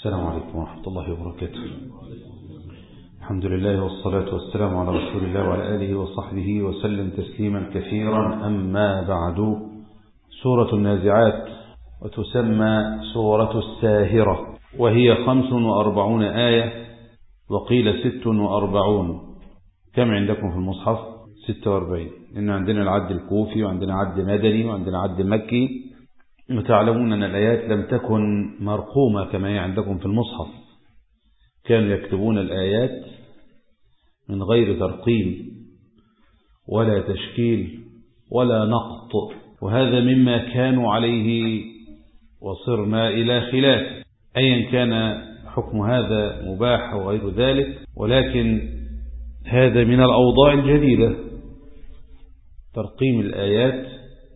السلام عليكم ورحمة الله وبركاته الحمد لله والصلاة والسلام على رسول الله وعلى آله وصحبه وسلم تسليما كثيرا أما بعد سورة النازعات وتسمى سورة الساهرة وهي خمس وأربعون آية وقيل ست وأربعون كم عندكم في المصحف ستة وأربعين إن عندنا العد الكوفي وعندنا عد مدني وعندنا عد مكي وتعلمون أن الآيات لم تكن مرقومة كما هي عندكم في المصحف كانوا يكتبون الآيات من غير ترقيم ولا تشكيل ولا نقط وهذا مما كانوا عليه وصرنا إلى خلاف أيا كان حكم هذا مباح أو غير ذلك ولكن هذا من الأوضاع الجديدة ترقيم الآيات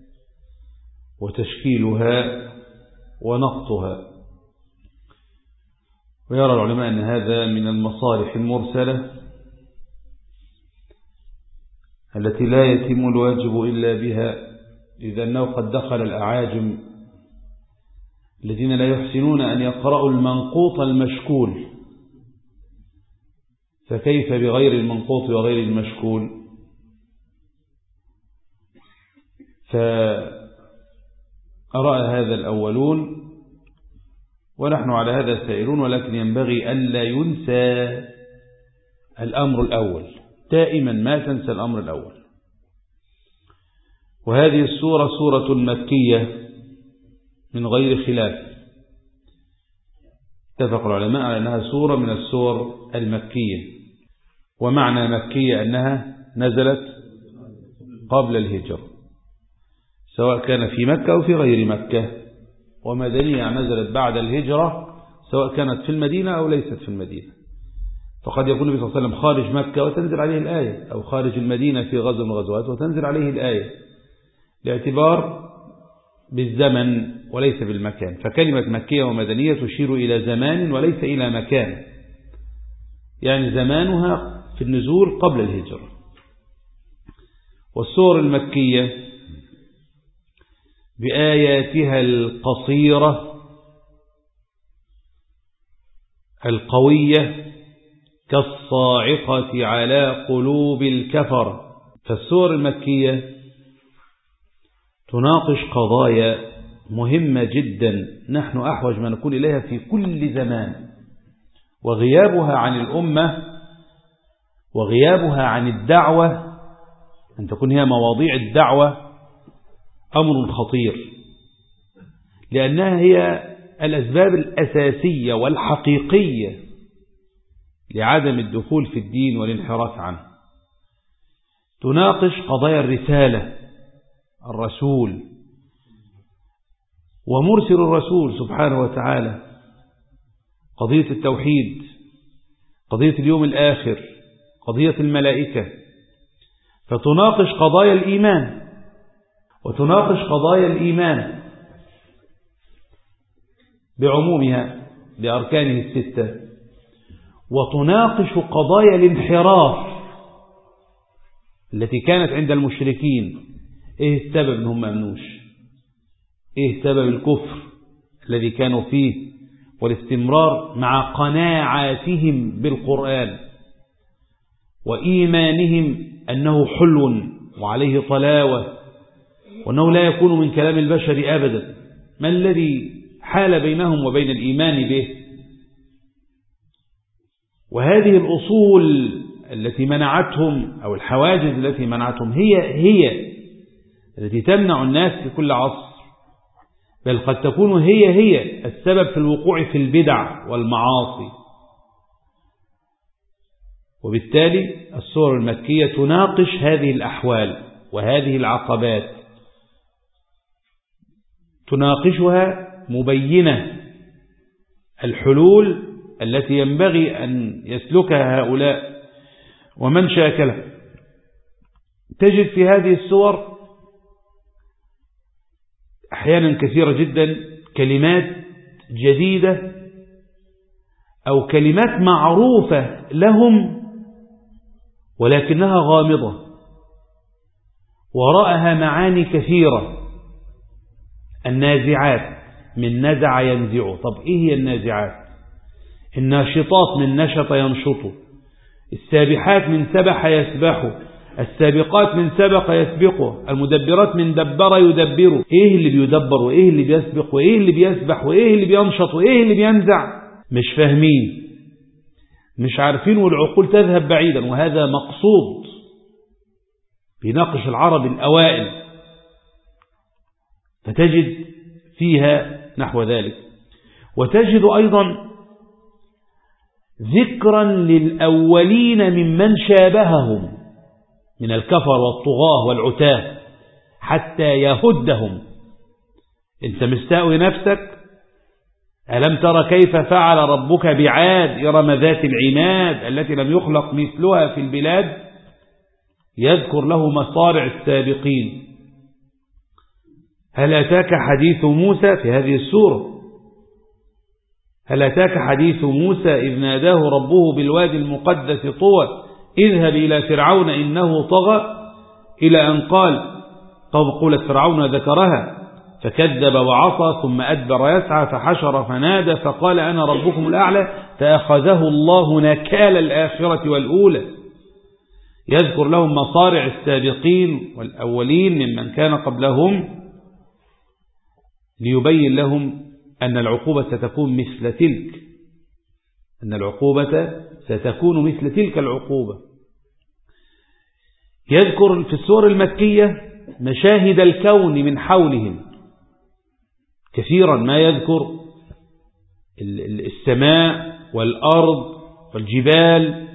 وتشكيلها ونقطها ويرى العلماء أن هذا من المصالح المرسلة التي لا يتم الواجب إلا بها إذا أنه قد دخل الأعاجم الذين لا يحسنون أن يقرأوا المنقوط المشكول فكيف بغير المنقوط وغير المشكول فأرأى هذا الأولون ونحن على هذا سائرون ولكن ينبغي أن لا ينسى الأمر الأول دائما ما تنسى الأمر الأول وهذه السورة سورة مكية من غير خلاف اتفق العلماء على أنها سورة من السور المكية ومعنى مكية أنها نزلت قبل الهجرة سواء كان في مكة أو في غير مكة ومدنية نزلت بعد الهجرة سواء كانت في المدينة أو ليست في المدينة فقد يكون النبي صلى الله عليه وسلم خارج مكة وتنزل عليه الآية أو خارج المدينة في غزو من الغزوات وتنزل عليه الآية لاعتبار بالزمن وليس بالمكان فكلمة مكية ومدنية تشير إلى زمان وليس إلى مكان يعني زمانها في النزول قبل الهجرة والسور المكية بآياتها القصيرة القوية كالصاعقة على قلوب الكفر فالسور المكية تناقش قضايا مهمة جدا نحن أحوج ما نكون إليها في كل زمان وغيابها عن الأمة وغيابها عن الدعوة أن تكون هي مواضيع الدعوة أمر خطير لأنها هي الأسباب الأساسية والحقيقية لعدم الدخول في الدين والانحراف عنه تناقش قضايا الرسالة الرسول ومرسل الرسول سبحانه وتعالى قضية التوحيد قضية اليوم الآخر قضية الملائكة فتناقش قضايا الإيمان وتناقش قضايا الإيمان بعمومها بأركانه الستة وتناقش قضايا الانحراف التي كانت عند المشركين ايه السبب انهم ما امنوش ايه سبب الكفر الذي كانوا فيه والاستمرار مع قناعاتهم بالقرآن وإيمانهم أنه حلو وعليه طلاوة وأنه لا يكون من كلام البشر أبدا ما الذي حال بينهم وبين الإيمان به وهذه الأصول التي منعتهم أو الحواجز التي منعتهم هي هي التي تمنع الناس في كل عصر بل قد تكون هي هي السبب في الوقوع في البدع والمعاصي وبالتالي السور المكية تناقش هذه الأحوال وهذه العقبات تناقشها مبينة الحلول التي ينبغي أن يسلكها هؤلاء ومن شاكلها تجد في هذه السور أحيانا كثيرة جدا كلمات جديدة أو كلمات معروفة لهم ولكنها غامضة وراءها معاني كثيرة النازعات من نزع ينزع طب إيه هي النازعات الناشطات من نشط ينشط السابحات من سبح يسبح السابقات من سبق يسبقه المدبرات من دبر يدبر ايه اللي بيدبر وايه اللي بيسبق وايه اللي بيسبح وايه اللي بينشط وايه اللي بينزع مش فاهمين مش عارفين والعقول تذهب بعيدا وهذا مقصود بيناقش العرب الأوائل فتجد فيها نحو ذلك وتجد أيضا ذكرا للأولين ممن شابههم من الكفر والطغاة والعتاه حتى يهدهم انت مستاوي نفسك ألم تر كيف فعل ربك بعاد إرم ذات العماد التي لم يخلق مثلها في البلاد يذكر له مصارع السابقين هل أتاك حديث موسى في هذه السورة هل أتاك حديث موسى إذ ناداه ربه بالوادي المقدس طوى اذهب إلى فرعون إنه طغى إلى أن قال قوم قولت فرعون ذكرها فكذب وعصى ثم أدبر يسعى فحشر فنادى فقال أنا ربكم الأعلى فأخذه الله نكال الآخرة والأولى يذكر لهم مصارع السابقين والأولين ممن كان قبلهم ليبين لهم أن العقوبة ستكون مثل تلك أن العقوبة ستكون مثل تلك العقوبة يذكر في السور المكية مشاهد الكون من حولهم كثيرا ما يذكر السماء والأرض والجبال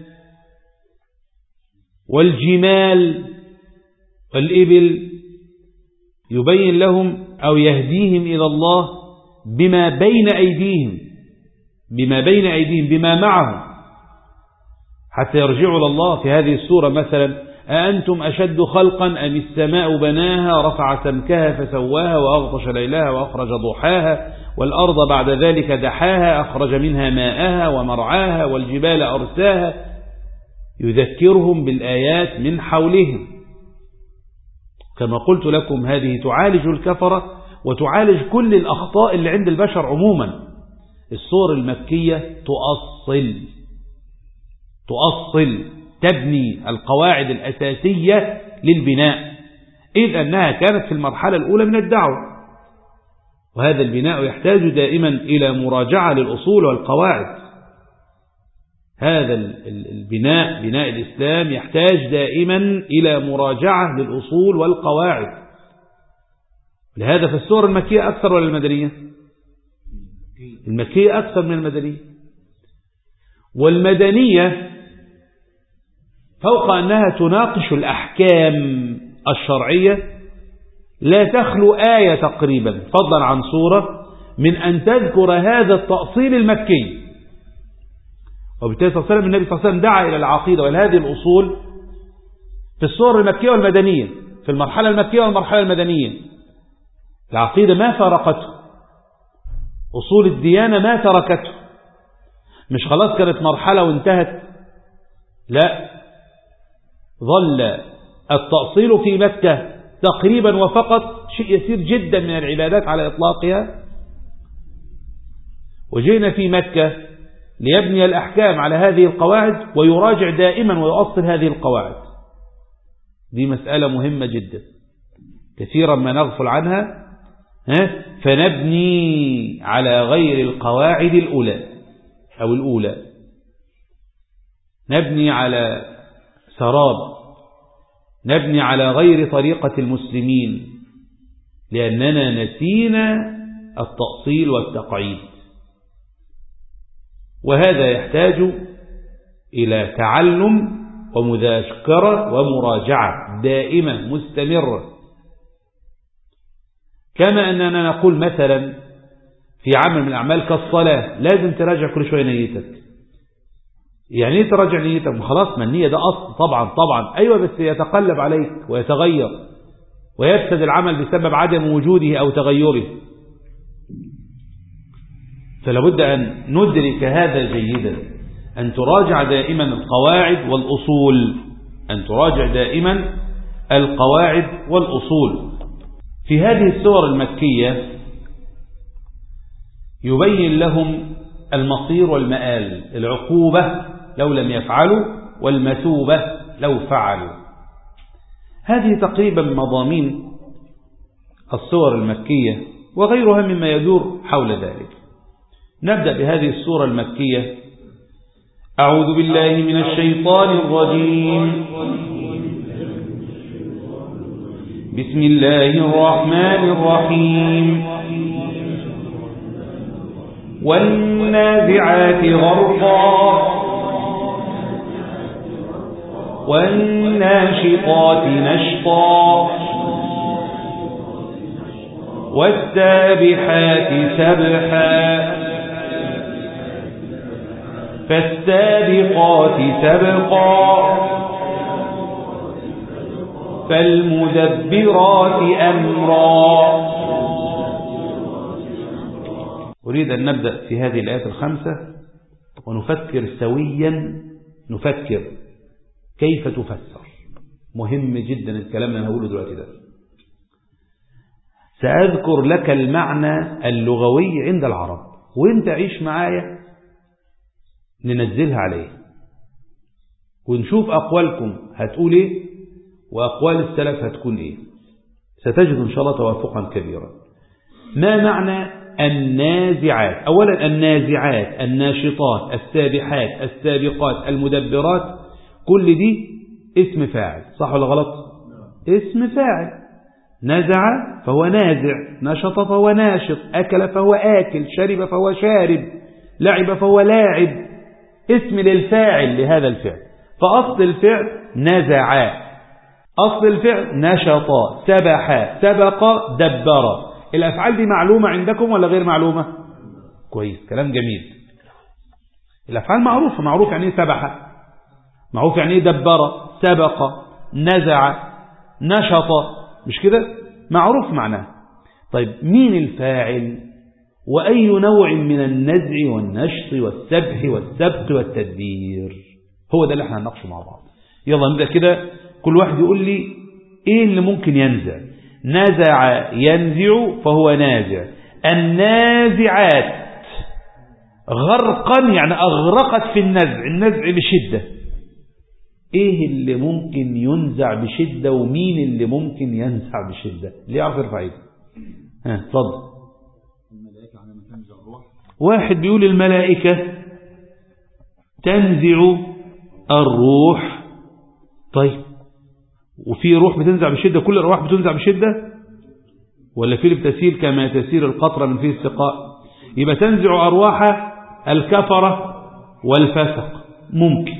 والجمال والإبل يبين لهم أو يهديهم إلى الله بما بين أيديهم بما بين أيديهم بما معهم حتى يرجعوا إلى الله في هذه السورة مثلا أأنتم أشد خلقا أم السماء بناها رفع سمكها فسواها وأغطش ليلها وأخرج ضحاها والأرض بعد ذلك دحاها أخرج منها ماءها ومرعاها والجبال أرساها يذكرهم بالآيات من حولهم كما قلت لكم هذه تعالج الكفرة وتعالج كل الأخطاء اللي عند البشر عموما الصور المكية تؤصل تؤصل تبني القواعد الأساسية للبناء إذ أنها كانت في المرحلة الأولى من الدعوة وهذا البناء يحتاج دائما إلى مراجعة للأصول والقواعد هذا البناء بناء الإسلام يحتاج دائما إلى مراجعة للأصول والقواعد لهذا في السور المكية أكثر ولا المدنية المكية أكثر من المدنية والمدنية فوق أنها تناقش الأحكام الشرعية لا تخلو آية تقريبا فضلا عن صورة من أن تذكر هذا التأصيل المكي وبالتالي صلى الله عليه وسلم النبي صلى الله عليه وسلم دعا إلى العقيدة وإلى هذه الأصول في الصور المكية والمدنية في المرحلة المكية والمرحلة المدنية العقيدة ما فارقته أصول الديانة ما تركته مش خلاص كانت مرحلة وانتهت لا ظل التأصيل في مكة تقريبا وفقط شيء يسير جدا من العبادات على إطلاقها وجينا في مكة ليبني الأحكام على هذه القواعد ويراجع دائما ويؤصل هذه القواعد دي مسألة مهمة جدا كثيرا ما نغفل عنها فنبني على غير القواعد الأولى أو الأولى نبني على سراب نبني على غير طريقة المسلمين لأننا نسينا التأصيل والتقعيد وهذا يحتاج إلى تعلم ومذاكرة ومراجعة دائمة مستمرة كما أننا نقول مثلا في عمل من الأعمال كالصلاة لازم تراجع كل شوية نيتك يعني ايه تراجع نيتك خلاص ما النية ده أصل طبعا طبعا أيوة بس يتقلب عليك ويتغير ويفسد العمل بسبب عدم وجوده أو تغيره فلابد أن ندرك هذا جيدا أن تراجع دائما القواعد والأصول أن تراجع دائما القواعد والأصول في هذه السور المكية يبين لهم المصير والمآل العقوبة لو لم يفعلوا والمثوبة لو فعلوا هذه تقريبا مضامين الصور المكية وغيرها مما يدور حول ذلك نبدأ بهذه الصورة المكية أعوذ بالله من الشيطان الرجيم بسم الله الرحمن الرحيم والنازعات غرقا والناشطات نشطا والسابحات سبحا فالسابقات سبقا فالمدبرات أمرا أريد أن نبدأ في هذه الآيات الخمسة ونفكر سويا نفكر كيف تفسر مهم جدا الكلام اللي أنا هقوله دلوقتي ده سأذكر لك المعنى اللغوي عند العرب وانت عيش معايا ننزلها عليه ونشوف أقوالكم هتقول ايه وأقوال السلف هتكون ايه ستجد إن شاء الله توافقا كبيرا ما معنى النازعات أولا النازعات الناشطات السابحات السابقات المدبرات كل دي اسم فاعل صح ولا غلط اسم فاعل نزع فهو نازع نشط فهو ناشط أكل فهو آكل شرب فهو شارب لعب فهو لاعب اسم للفاعل لهذا الفعل فأصل الفعل نزع أصل الفعل نشط سبح سبق دبر الأفعال دي معلومة عندكم ولا غير معلومة كويس كلام جميل الأفعال معروفة معروف يعني ايه سبح معروف يعني ايه دبر سبق نزع نشط مش كده معروف معناه طيب مين الفاعل وأي نوع من النزع والنشط والسبح والسبق والتدبير هو ده اللي احنا هنناقشه مع بعض يلا نبدأ كده كل واحد يقول لي ايه اللي ممكن ينزع نزع ينزع فهو نازع النازعات غرقا يعني أغرقت في النزع النزع بشدة ايه اللي ممكن ينزع بشدة ومين اللي ممكن ينزع بشدة اللي يعرف يرفع ايده ها اتفضل واحد بيقول الملائكة تنزع الروح طيب وفي روح بتنزع بشدة كل الأرواح بتنزع بشدة ولا في بتسير كما تسير القطرة من فيه السقاء يبقى تنزع أرواح الكفرة والفسق ممكن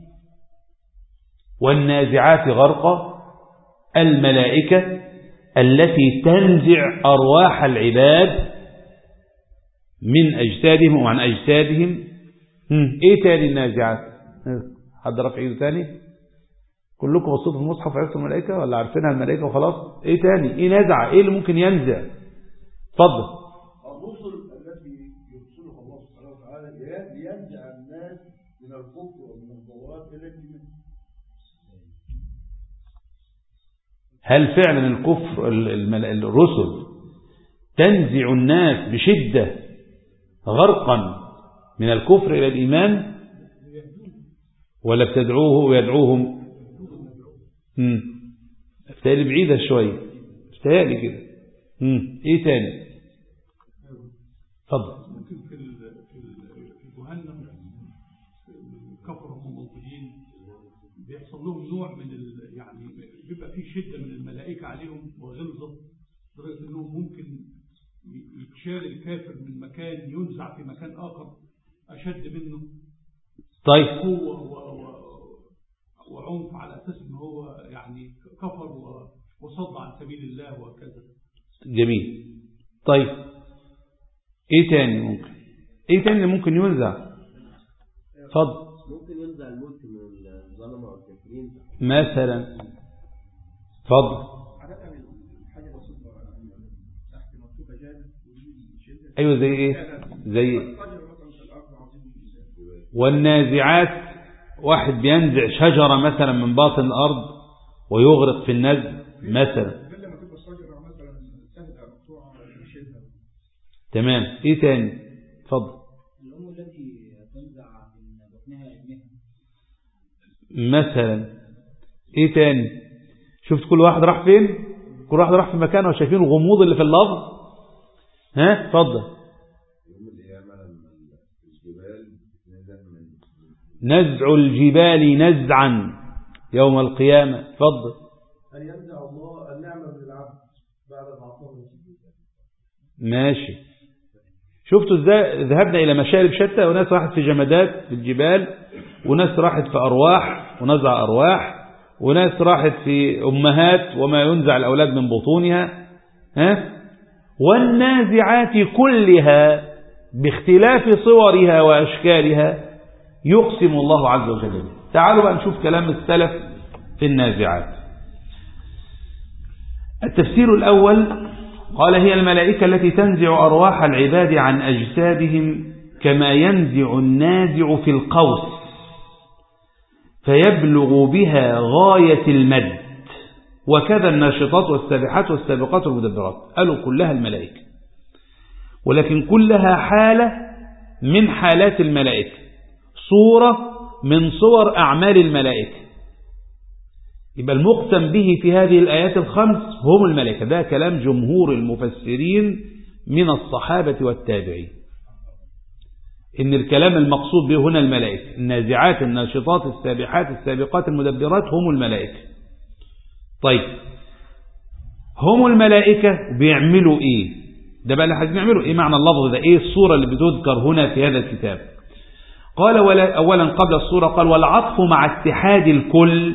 والنازعات غرقا الملائكة التي تنزع أرواح العباد من أجسادهم وعن أجسادهم إيه تاني النازعات حد رفع إيده تاني كلكم بصيتوا في المصحف عرفتوا الملائكة ولا عارفينها الملائكة وخلاص إيه تاني إيه نازع إيه اللي ممكن ينزع اتفضل الرسل التي يرسلها الله سبحانه وتعالى لينزع الناس من الكفر ومن الضلالات الى الايمان هل فعلا الكفر الرسل تنزع الناس بشدة غرقا من الكفر إلى الإيمان ولا بتدعوه ويدعوهم امم افتالي بعيدة شوية افتالي كده امم ايه تاني اتفضل ممكن في ال في ال في جهنم الكفر هم موجودين بيحصل لهم نوع من ال يعني بيبقى في شدة من الملائكة عليهم وغلظة لدرجة انهم ممكن يتشال الكافر من مكان ينزع في مكان آخر أشد منه طيب قوة و و وعنف على أساس إن هو يعني كفر وصد عن سبيل الله وكذا جميل طيب ايه تاني ممكن ايه تاني اللي ممكن ينزع اتفضل ممكن ينزع الملك من الظلمة والكافرين مثلا اتفضل عادة الحاجة بسيطة تحت مكتوبة جانب ودي شدة ايوه زي ايه زي فجر مثلا في الأرض عظيم الإنسان والنازعات واحد بينزع شجرة مثلا من باطن الأرض ويغرق في النزع مثلا غير لما تبقى الشجرة مثلا سهلة مقطوعة شدة تمام ايه تاني اتفضل اللي هم الذي مثلا ايه تاني شفت كل واحد راح فين كل واحد راح في مكانه وشايفين الغموض اللي في اللفظ ها اتفضل يوم القيامة لما الجبال تنزل من نزع الجبال نزعا يوم القيامة اتفضل أن ينزع الله النعمة من العبد بعد العطاء ماشي شفتوا ازاي ذهبنا الى مشارب شتى وناس راحت في جمادات في الجبال وناس راحت في ارواح ونزع ارواح وناس راحت في امهات وما ينزع الاولاد من بطونها ها والنازعات كلها باختلاف صورها واشكالها يقسم الله عز وجل بها. تعالوا بقى نشوف كلام السلف في النازعات التفسير الأول قال هي الملائكة التي تنزع أرواح العباد عن أجسادهم كما ينزع النازع في القوس فيبلغ بها غاية المد وكذا الناشطات والسابحات والسابقات والمدبرات قالوا كلها الملائكة ولكن كلها حالة من حالات الملائكة صورة من صور أعمال الملائكة يبقى المقسم به في هذه الآيات الخمس هم الملائكة ده كلام جمهور المفسرين من الصحابة والتابعين إن الكلام المقصود به هنا الملائكة النازعات الناشطات السابحات السابقات المدبرات هم الملائكة طيب هم الملائكة بيعملوا إيه ده بقى اللي عايزين يعملوا إيه معنى اللفظ ده إيه الصورة اللي بتذكر هنا في هذا الكتاب قال ولا أولا قبل الصورة قال والعطف مع اتحاد الكل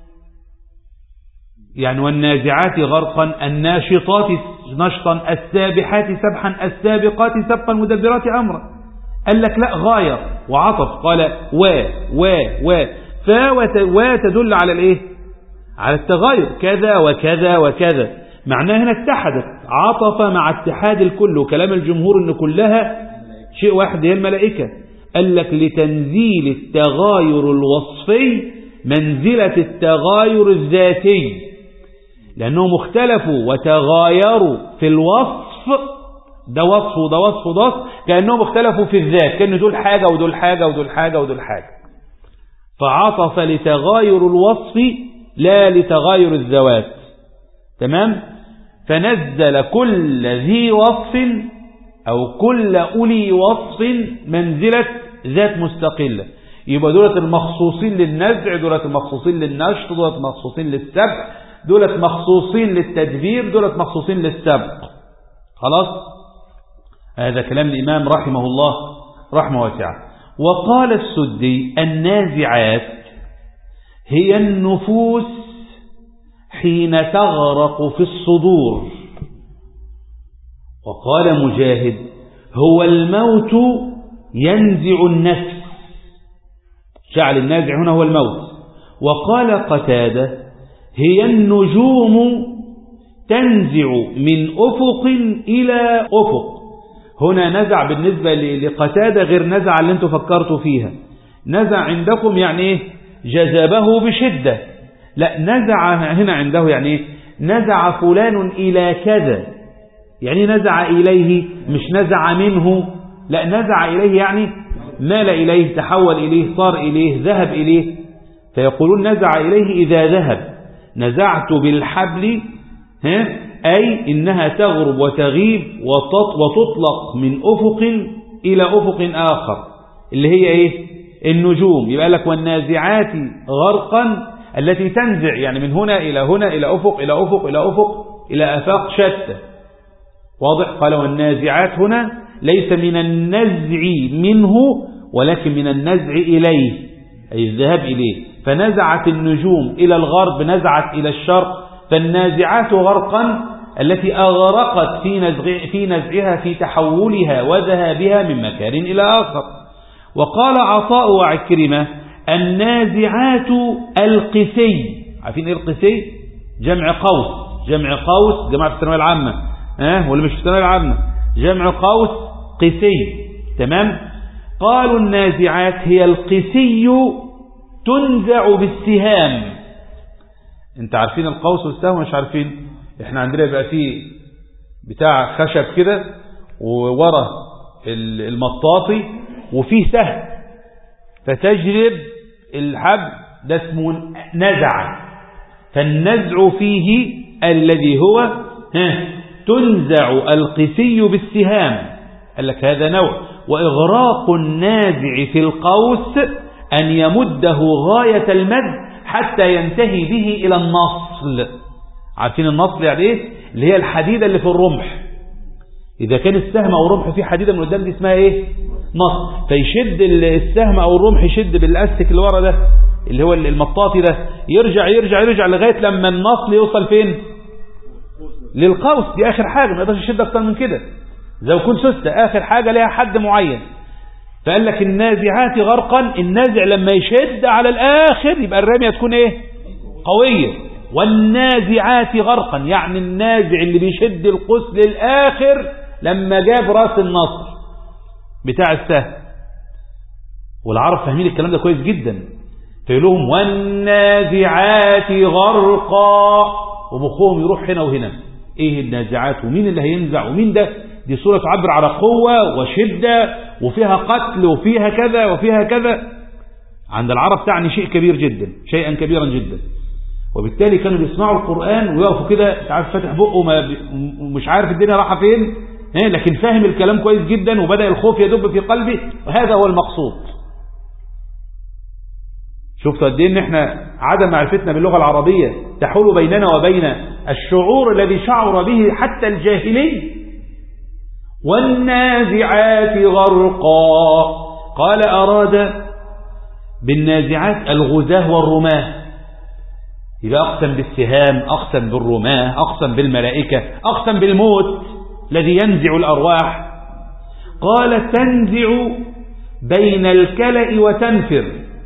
يعني والنازعات غرقا الناشطات نشطا السابحات سبحا السابقات سبقا المدبرات أمرا قال لك لا غاية وعطف قال و و و فا وت- و تدل على الايه على التغاير كذا وكذا وكذا معناها هنا اتحدت عطف مع اتحاد الكل وكلام الجمهور ان كلها شيء واحد هي الملائكة قال لك لتنزيل التغاير الوصفي منزلة التغاير الذاتي لأنهم اختلفوا وتغايروا في الوصف ده وصف وده وصف وده وصف كأنهم اختلفوا في الذات كأن دول حاجة ودول حاجة ودول حاجة ودول حاجة فعطف لتغاير الوصف لا لتغاير الذوات تمام فنزل كل ذي وصف أو كل أولي وصف منزلة ذات مستقلة يبقى دولة المخصوصين للنزع دولة المخصوصين للنشط دولة المخصوصين للسبع دولة مخصوصين للتدبير دولة مخصوصين للسبق خلاص هذا كلام الإمام رحمه الله رحمه واسعة وقال السدي النازعات هي النفوس حين تغرق في الصدور وقال مجاهد هو الموت ينزع النفس جعل النازع هنا هو الموت وقال قتاده هي النجوم تنزع من أفق إلى أفق هنا نزع بالنسبة لقتادة غير نزع اللي انتم فكرتوا فيها نزع عندكم يعني ايه جذبه بشدة لا نزع هنا عنده يعني ايه نزع فلان إلى كذا يعني نزع إليه مش نزع منه لا نزع إليه يعني مال إليه تحول إليه صار إليه ذهب إليه فيقولون نزع إليه إذا ذهب نزعت بالحبل ها أي إنها تغرب وتغيب وتطلق من أفق إلى أفق آخر اللي هي إيه النجوم يبقى لك والنازعات غرقا التي تنزع يعني من هنا إلى هنا إلى أفق إلى أفق إلى أفق إلى أفاق شتى واضح قال والنازعات هنا ليس من النزع منه ولكن من النزع إليه أي الذهاب إليه فنزعت النجوم إلى الغرب نزعت إلى الشرق فالنازعات غرقا التي أغرقت في, نزع في نزعها في تحولها وذهابها من مكان إلى آخر وقال عطاء وعكرمة النازعات القسي عارفين إيه القسي جمع قوس جمع قوس جماعة في الثانوية العامة ها ولا مش في الثانوية العامة جمع قوس قسي تمام قالوا النازعات هي القسي تنزع بالسهام انت عارفين القوس والسهم مش عارفين احنا عندنا يبقى فيه بتاع خشب كده وورا المطاطي وفيه سهم فتجرب الحبل ده اسمه نزع فالنزع فيه الذي هو ها تنزع القسي بالسهام قال لك هذا نوع وإغراق النازع في القوس أن يمده غاية المد حتى ينتهي به إلى النصل عارفين النصل يعني إيه اللي هي الحديدة اللي في الرمح إذا كان السهم أو الرمح فيه حديدة من قدام دي اسمها إيه نصل فيشد السهم أو الرمح يشد بالأستك اللي ورا ده اللي هو المطاطي ده يرجع يرجع يرجع لغاية لما النصل يوصل فين للقوس دي آخر حاجة ما يقدرش يشد أكتر من كده زي يكون سوستة آخر حاجة لها حد معين فقال لك النازعات غرقا النازع لما يشد على الآخر يبقى الرمية تكون إيه قوية والنازعات غرقا يعني النازع اللي بيشد القوس للآخر لما جاب راس النصر بتاع السهم والعرب فاهمين الكلام ده كويس جدا فيقول لهم والنازعات غرقا ومخهم يروح هنا وهنا ايه النازعات ومين اللي هينزع ومين ده دي صورة تعبر على قوة وشدة وفيها قتل وفيها كذا وفيها كذا عند العرب تعني شيء كبير جدا شيئا كبيرا جدا وبالتالي كانوا بيسمعوا القرآن ويقفوا كده عارف فاتح بقه ومش عارف الدنيا رايحه فين لكن فاهم الكلام كويس جدا وبدأ الخوف يدب في قلبه وهذا هو المقصود شفتوا قد ايه ان احنا عدم معرفتنا باللغه العربيه تحول بيننا وبين الشعور الذي شعر به حتى الجاهلي والنازعات غرقا قال اراد بالنازعات الغزاه والرماه يبقى اقسم بالسهام اقسم بالرماه اقسم بالملائكه اقسم بالموت الذي ينزع الارواح قال تنزع بين الكلأ وتنفر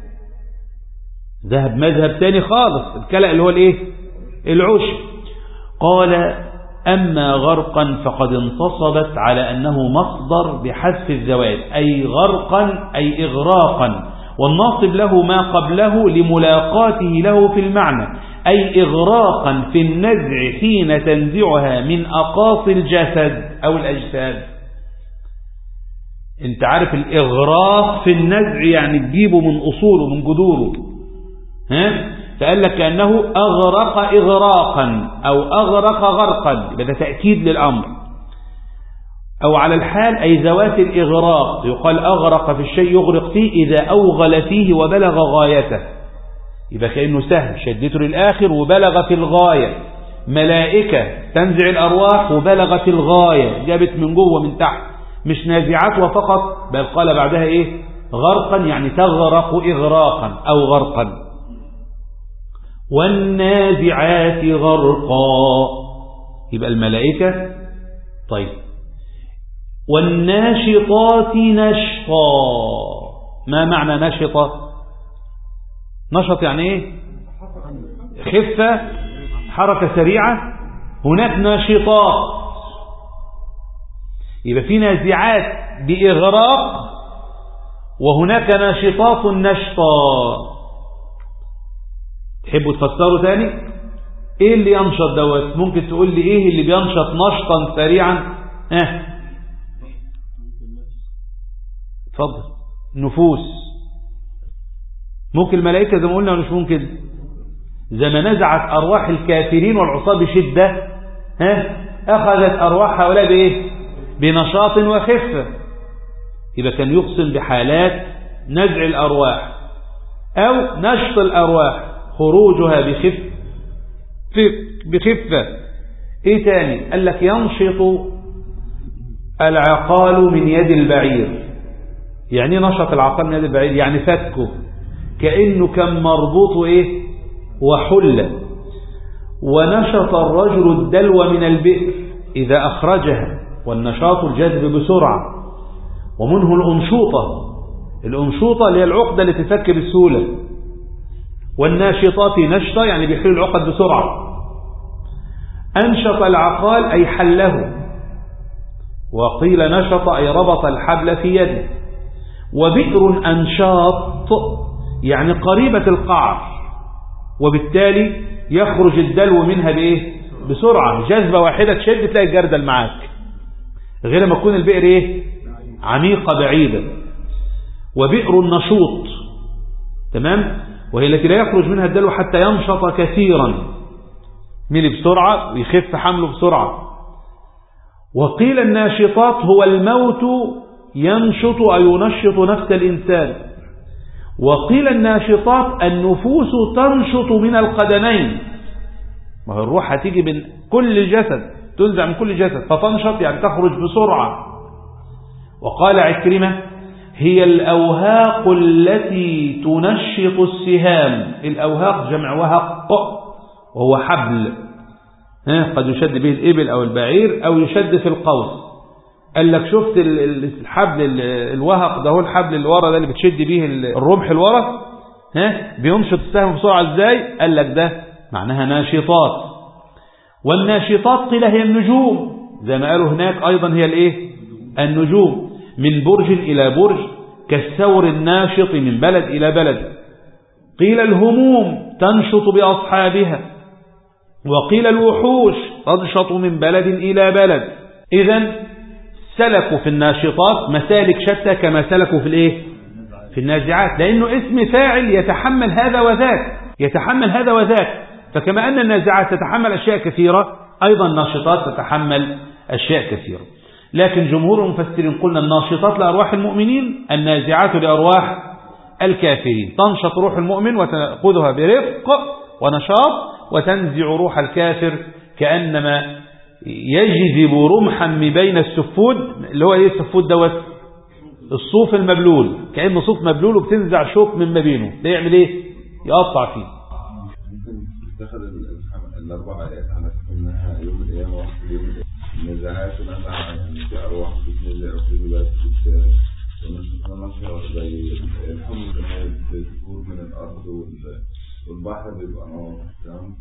ذهب مذهب تاني خالص الكلأ اللي هو الايه العشب قال أما غرقا فقد انتصبت على أنه مصدر بحذف الزوال أي غرقا أي إغراقا والناصب له ما قبله لملاقاته له في المعنى أي إغراقا في النزع حين تنزعها من أقاصي الجسد أو الأجساد انت عارف الإغراق في النزع يعني تجيبه من أصوله من جذوره ها فقال لك كأنه أغرق إغراقا أو أغرق غرقا يبقى ده تأكيد للأمر أو على الحال أي ذوات الإغراق يقال أغرق في الشيء يغرق فيه إذا أوغل فيه وبلغ غايته يبقى كأنه سهل شدته للآخر وبلغ في الغاية ملائكة تنزع الأرواح وبلغت الغاية جابت من جوه من تحت مش نازعات وفقط بل قال بعدها إيه غرقا يعني تغرق إغراقا أو غرقا والنازعات غرقا يبقى الملائكة طيب والناشطات نشطا ما معنى نشطة نشط يعني ايه خفة حركة سريعة هناك ناشطات يبقى في نازعات بإغراق وهناك ناشطات نشطا تحبوا تفسروا تاني ايه اللي ينشط دوت ممكن تقول لي ايه اللي بينشط نشطا سريعا اه اتفضل نفوس ممكن الملائكة زي ما قلنا مش ممكن زي ما نزعت أرواح الكافرين والعصاة بشدة ها أخذت أرواح هؤلاء بإيه بنشاط وخفة يبقى كان يقسم بحالات نزع الأرواح أو نشط الأرواح خروجها بخف بخفة إيه تاني قال لك ينشط العقال من يد البعير يعني نشط العقال من يد البعير يعني فكه كأنه كان مربوط إيه وحل ونشط الرجل الدلو من البئر إذا أخرجها والنشاط الجذب بسرعة ومنه الأنشوطة الأنشوطة اللي هي العقدة اللي تفك بسهولة والناشطات نشطة يعني بيحل العقد بسرعة أنشط العقال أي حله وقيل نشط أي ربط الحبل في يده وبئر أنشاط يعني قريبة القعر وبالتالي يخرج الدلو منها بإيه بسرعة جذبة واحدة تشد تلاقي الجردل معاك غير ما تكون البئر إيه عميقة بعيدة وبئر النشوط تمام وهي التي لا يخرج منها الدلو حتى ينشط كثيرا ملي بسرعة ويخف حمله بسرعة وقيل الناشطات هو الموت ينشط أو ينشط نفس الإنسان وقيل الناشطات النفوس تنشط من القدمين ما هو الروح هتيجي من كل جسد تنزع من كل جسد فتنشط يعني تخرج بسرعة وقال عكرمة هي الأوهاق التي تنشط السهام الأوهاق جمع وهق وهو حبل ها قد يشد به الإبل أو البعير أو يشد في القوس قال لك شفت الحبل الوهق ده هو الحبل اللي ورا ده اللي بتشد به الرمح الورا ها بينشط السهم بسرعة ازاي قال لك ده معناها ناشطات والناشطات قيل هي النجوم زي ما قالوا هناك أيضا هي الايه النجوم من برج إلى برج كالثور الناشط من بلد إلى بلد قيل الهموم تنشط بأصحابها وقيل الوحوش تنشط من بلد إلى بلد إذا سلكوا في الناشطات مسالك شتى كما سلكوا في الايه في النازعات لأنه اسم فاعل يتحمل هذا وذاك يتحمل هذا وذاك فكما أن النازعات تتحمل أشياء كثيرة أيضا الناشطات تتحمل أشياء كثيرة لكن جمهور المفسرين قلنا الناشطات لأرواح المؤمنين النازعات لأرواح الكافرين تنشط روح المؤمن وتأخذها برفق ونشاط وتنزع روح الكافر كأنما يجذب رمحا من بين السفود اللي هو ايه السفود دوت الصوف المبلول كأنه صوف مبلول وبتنزع شوك من ما بينه ده يعمل ايه يقطع فيه ممكن تاخد الأربع آيات على إنها يوم القيامة واحد يوم النزاعات ونزع يعني في أرواح بتنزع وفي بلاد بتنشر زي الحمل اللي بتفور من الأرض والبحر بيبقى نار تمام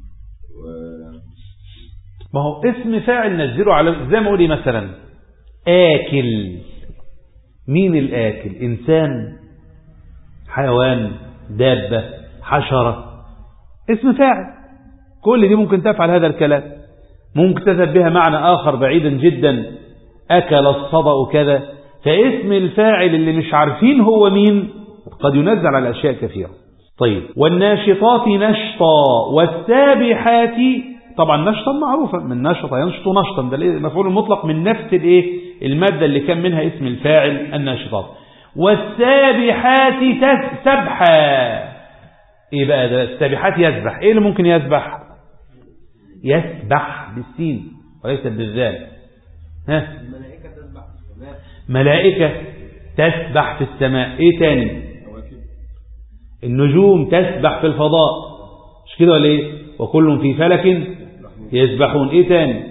ما هو اسم فاعل نزله على زي ما اقول مثلا آكل مين الآكل إنسان حيوان دابة حشرة اسم فاعل كل دي ممكن تفعل هذا الكلام ممكن تذهب بها معنى آخر بعيدا جدا أكل الصبأ كذا فاسم الفاعل اللي مش عارفين هو مين قد ينزل على أشياء كثيرة طيب والناشطات نشطا والسابحات طبعا نشطا معروفة من نشط ينشط نشطا ده المفعول المطلق من نفس الايه المادة اللي كان منها اسم الفاعل الناشطات والسابحات سبحا ايه بقى ده السابحات يسبح ايه اللي ممكن يسبح يسبح بالسين وليس بالذال ها الملائكة تسبح في السماء ملائكة تسبح في السماء ايه تاني النجوم تسبح في الفضاء مش كده ولا ايه وكل في فلك يسبحون ايه تاني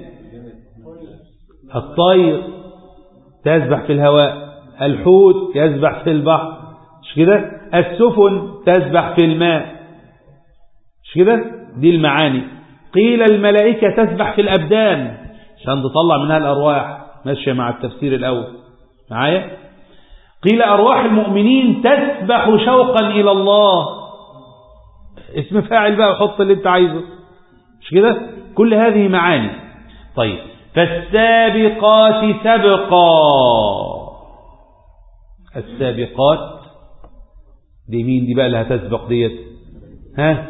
الطير تسبح في الهواء الحوت يسبح في البحر مش كده السفن تسبح في الماء مش كده دي المعاني قيل الملائكة تسبح في الأبدان عشان تطلع منها الأرواح ماشية مع التفسير الأول معايا قيل أرواح المؤمنين تسبح شوقا إلى الله اسم فاعل بقى وحط اللي انت عايزه مش كده كل هذه معاني طيب فالسابقات سبقا السابقات دي مين دي بقى اللي هتسبق ديت ها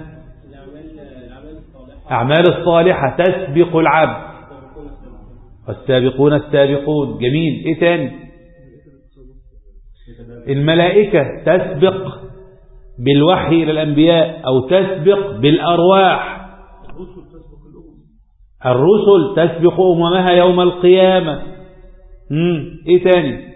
أعمال الصالحة تسبق العبد والسابقون السابقون جميل ايه تاني الملائكة تسبق بالوحي إلى الأنبياء أو تسبق بالأرواح الرسل تسبق أممها يوم القيامة مم. إيه تاني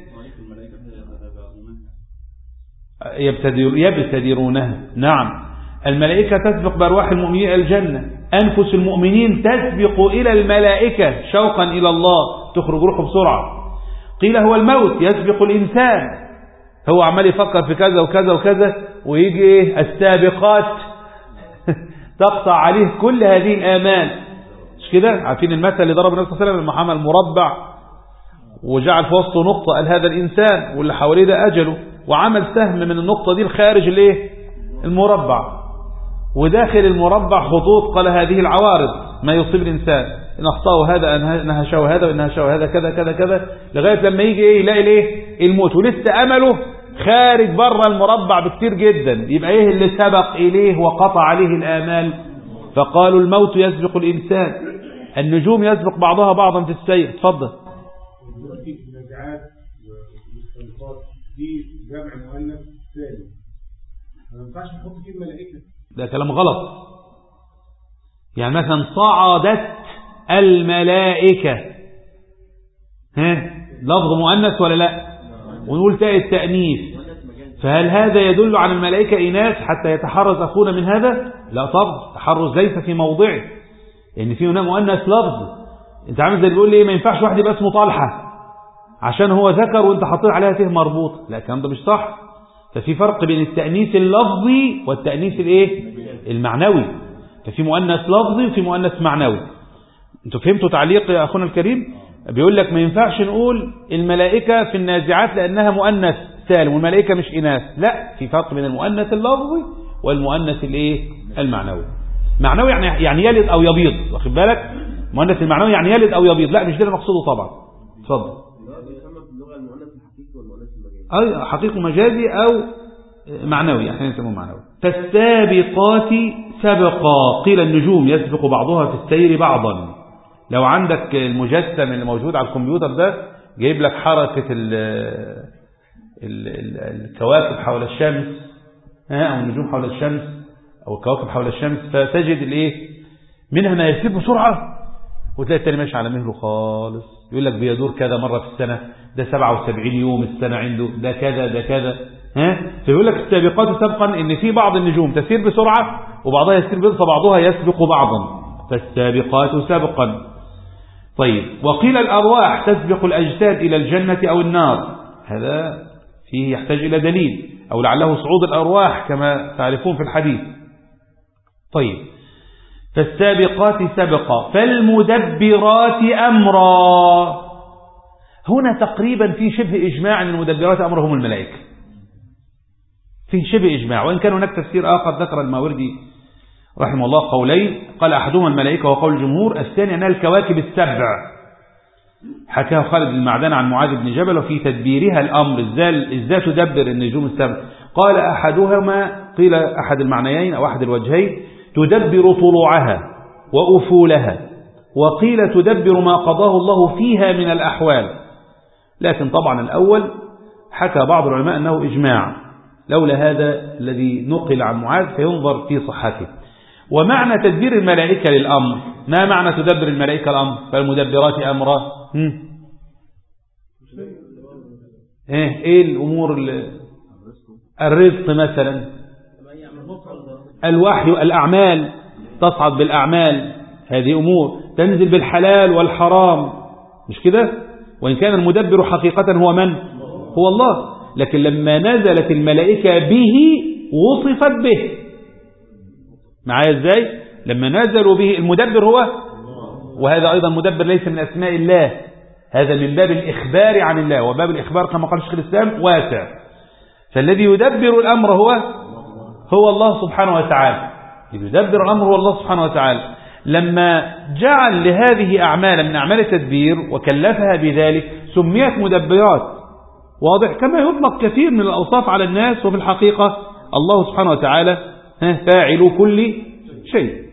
يبتدر يبتدرونها نعم الملائكة تسبق بأرواح المؤمنين إلى الجنة أنفس المؤمنين تسبق إلى الملائكة شوقا إلى الله تخرج روحه بسرعة قيل هو الموت يسبق الإنسان هو عمال يفكر في كذا وكذا وكذا ويجي إيه السابقات تقطع عليه كل هذه الآمال مش كده عارفين المثل اللي ضرب النبي صلى الله عليه وسلم لما عمل مربع وجعل في وسطه نقطة قال هذا الإنسان واللي حواليه ده أجله وعمل سهم من النقطة دي الخارج الايه المربع وداخل المربع خطوط قال هذه العوارض ما يصيب الإنسان إن أخطأه هذا إن هشوا هذا وإن هشوا هذا كذا كذا كذا لغاية لما يجي إيه يلاقي الإيه الموت ولسه أمله خارج بره المربع بكتير جدا يبقى ايه اللي سبق اليه وقطع عليه الامال فقالوا الموت يسبق الانسان النجوم يسبق بعضها بعضا في السير اتفضل دلوقتي النزعات والمستنقات دي جمع مؤنث سالم ما ينفعش نحط فيه الملائكه ده كلام غلط يعني مثلا صعدت الملائكة ها لفظ مؤنث ولا لا ونقول تاء التأنيث فهل هذا يدل على الملائكة إناث حتى يتحرز أخونا من هذا لا طبعا التحرز ليس في موضعه لأن في هنا مؤنث لفظ انت عامل زي اللي بيقول لي ايه ما ينفعش واحد يبقى اسمه طلحة عشان هو ذكر وانت حاطط عليها ته مربوط لا الكلام ده مش صح ففي فرق بين التأنيث اللفظي والتأنيث الايه المعنوي ففي مؤنث لفظي وفي مؤنث معنوي انتوا فهمتوا تعليق يا اخونا الكريم بيقول لك ما ينفعش نقول الملائكة في النازعات لانها مؤنث سالم والملائكة مش اناث لا في فرق بين المؤنث اللفظي والمؤنث الايه المعنوي معنوي يعني يعني يلد او يبيض واخد بالك المؤنث المعنوي يعني يلد او يبيض لا مش ده اللي مقصوده طبعا اتفضل يسمى في اللغة المؤنث الحقيقي والمؤنث المجازي أي حقيقي مجازي أو معنوي احيانا يسموه معنوي فالسابقات سبقا قيل النجوم يسبق بعضها في السير بعضا لو عندك المجسم اللي موجود على الكمبيوتر ده جايب لك حركة ال ال ال الكواكب حول الشمس ها أو النجوم حول الشمس أو الكواكب حول الشمس فتجد الايه منها ما يسير بسرعة وتلاقي التاني ماشي على مهله خالص يقول لك بيدور كذا مرة في السنة ده 77 يوم السنة عنده ده كذا ده كذا ها فيقول لك السابقات سبقا ان في بعض النجوم تسير بسرعة وبعضها يسير بسرعة فبعضها يسبق بعضا فالسابقات سبقا طيب وقيل الأرواح تسبق الأجساد إلى الجنة أو النار هذا فيه يحتاج إلى دليل أو لعله صعود الأرواح كما تعرفون في الحديث طيب فالسابقات سبقا فالمدبرات أمرا هنا تقريبا في شبه إجماع أن المدبرات أمر هم الملائكة في شبه إجماع وإن كان هناك تفسير آخر ذكر الماوردي رحمه الله قولين قال أحدهما الملائكة وقول الجمهور الثاني أنها الكواكب السبع حكاه خالد المعدان عن معاذ بن جبل وفي تدبيرها الأمر إزاي تدبر النجوم السبع قال أحدهما قيل أحد المعنيين أو أحد الوجهين تدبر طلوعها وأفولها وقيل تدبر ما قضاه الله فيها من الأحوال لكن طبعا الأول حكى بعض العلماء أنه إجماع لولا هذا الذي نقل عن معاذ فينظر في صحته ومعنى تدبير الملائكة للأمر ما معنى تدبر الملائكة الأمر فالمدبرات أمرا ايه ايه الأمور الرزق مثلا الوحي الأعمال تصعد بالأعمال هذه أمور تنزل بالحلال والحرام مش كده وإن كان المدبر حقيقة هو من هو الله لكن لما نزلت الملائكة به وصفت به معايا ازاي لما نزلوا به المدبر هو وهذا أيضا مدبر ليس من أسماء الله هذا من باب الإخبار عن الله وباب الإخبار كما قال الشيخ الإسلام واسع فالذي يدبر الأمر هو هو الله سبحانه وتعالى يدبر الأمر هو الله سبحانه وتعالى لما جعل لهذه أعمال من أعمال التدبير وكلفها بذلك سميت مدبرات واضح كما يطلق كثير من الأوصاف على الناس وفي الحقيقة الله سبحانه وتعالى فاعل كل شيء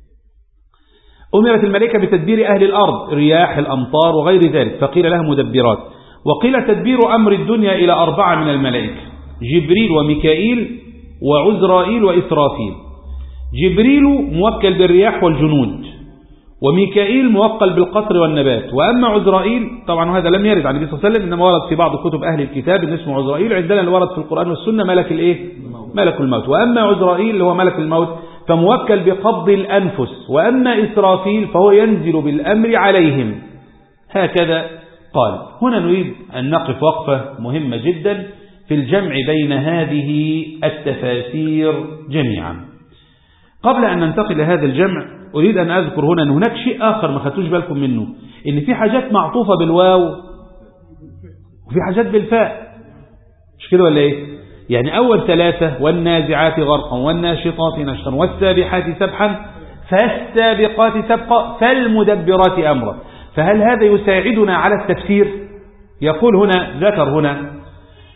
أمرت الملائكة بتدبير أهل الأرض رياح الأمطار وغير ذلك فقيل لها مدبرات وقيل تدبير أمر الدنيا إلى أربعة من الملائكة جبريل وميكائيل وعزرائيل وإسرافيل جبريل موكل بالرياح والجنود وميكائيل موكل بالقطر والنبات وأما عزرائيل طبعا هذا لم يرد عن النبي صلى الله عليه وسلم إنما ورد في بعض كتب أهل الكتاب إن اسمه عزرائيل عندنا اللي ورد في القرآن والسنة ملك الإيه؟ ملك الموت وأما عزرائيل اللي هو ملك الموت فموكل بقبض الأنفس وأما إسرافيل فهو ينزل بالأمر عليهم هكذا قال هنا نريد أن نقف وقفة مهمة جدا في الجمع بين هذه التفاسير جميعا قبل أن ننتقل لهذا الجمع أريد أن أذكر هنا أن هناك شيء آخر ما خدتوش بالكم منه إن في حاجات معطوفة بالواو وفي حاجات بالفاء مش كده ولا إيه يعني أول ثلاثة والنازعات غرقا والناشطات نشطا والسابحات سبحا فالسابقات سبقا فالمدبرات أمرا فهل هذا يساعدنا على التفسير يقول هنا ذكر هنا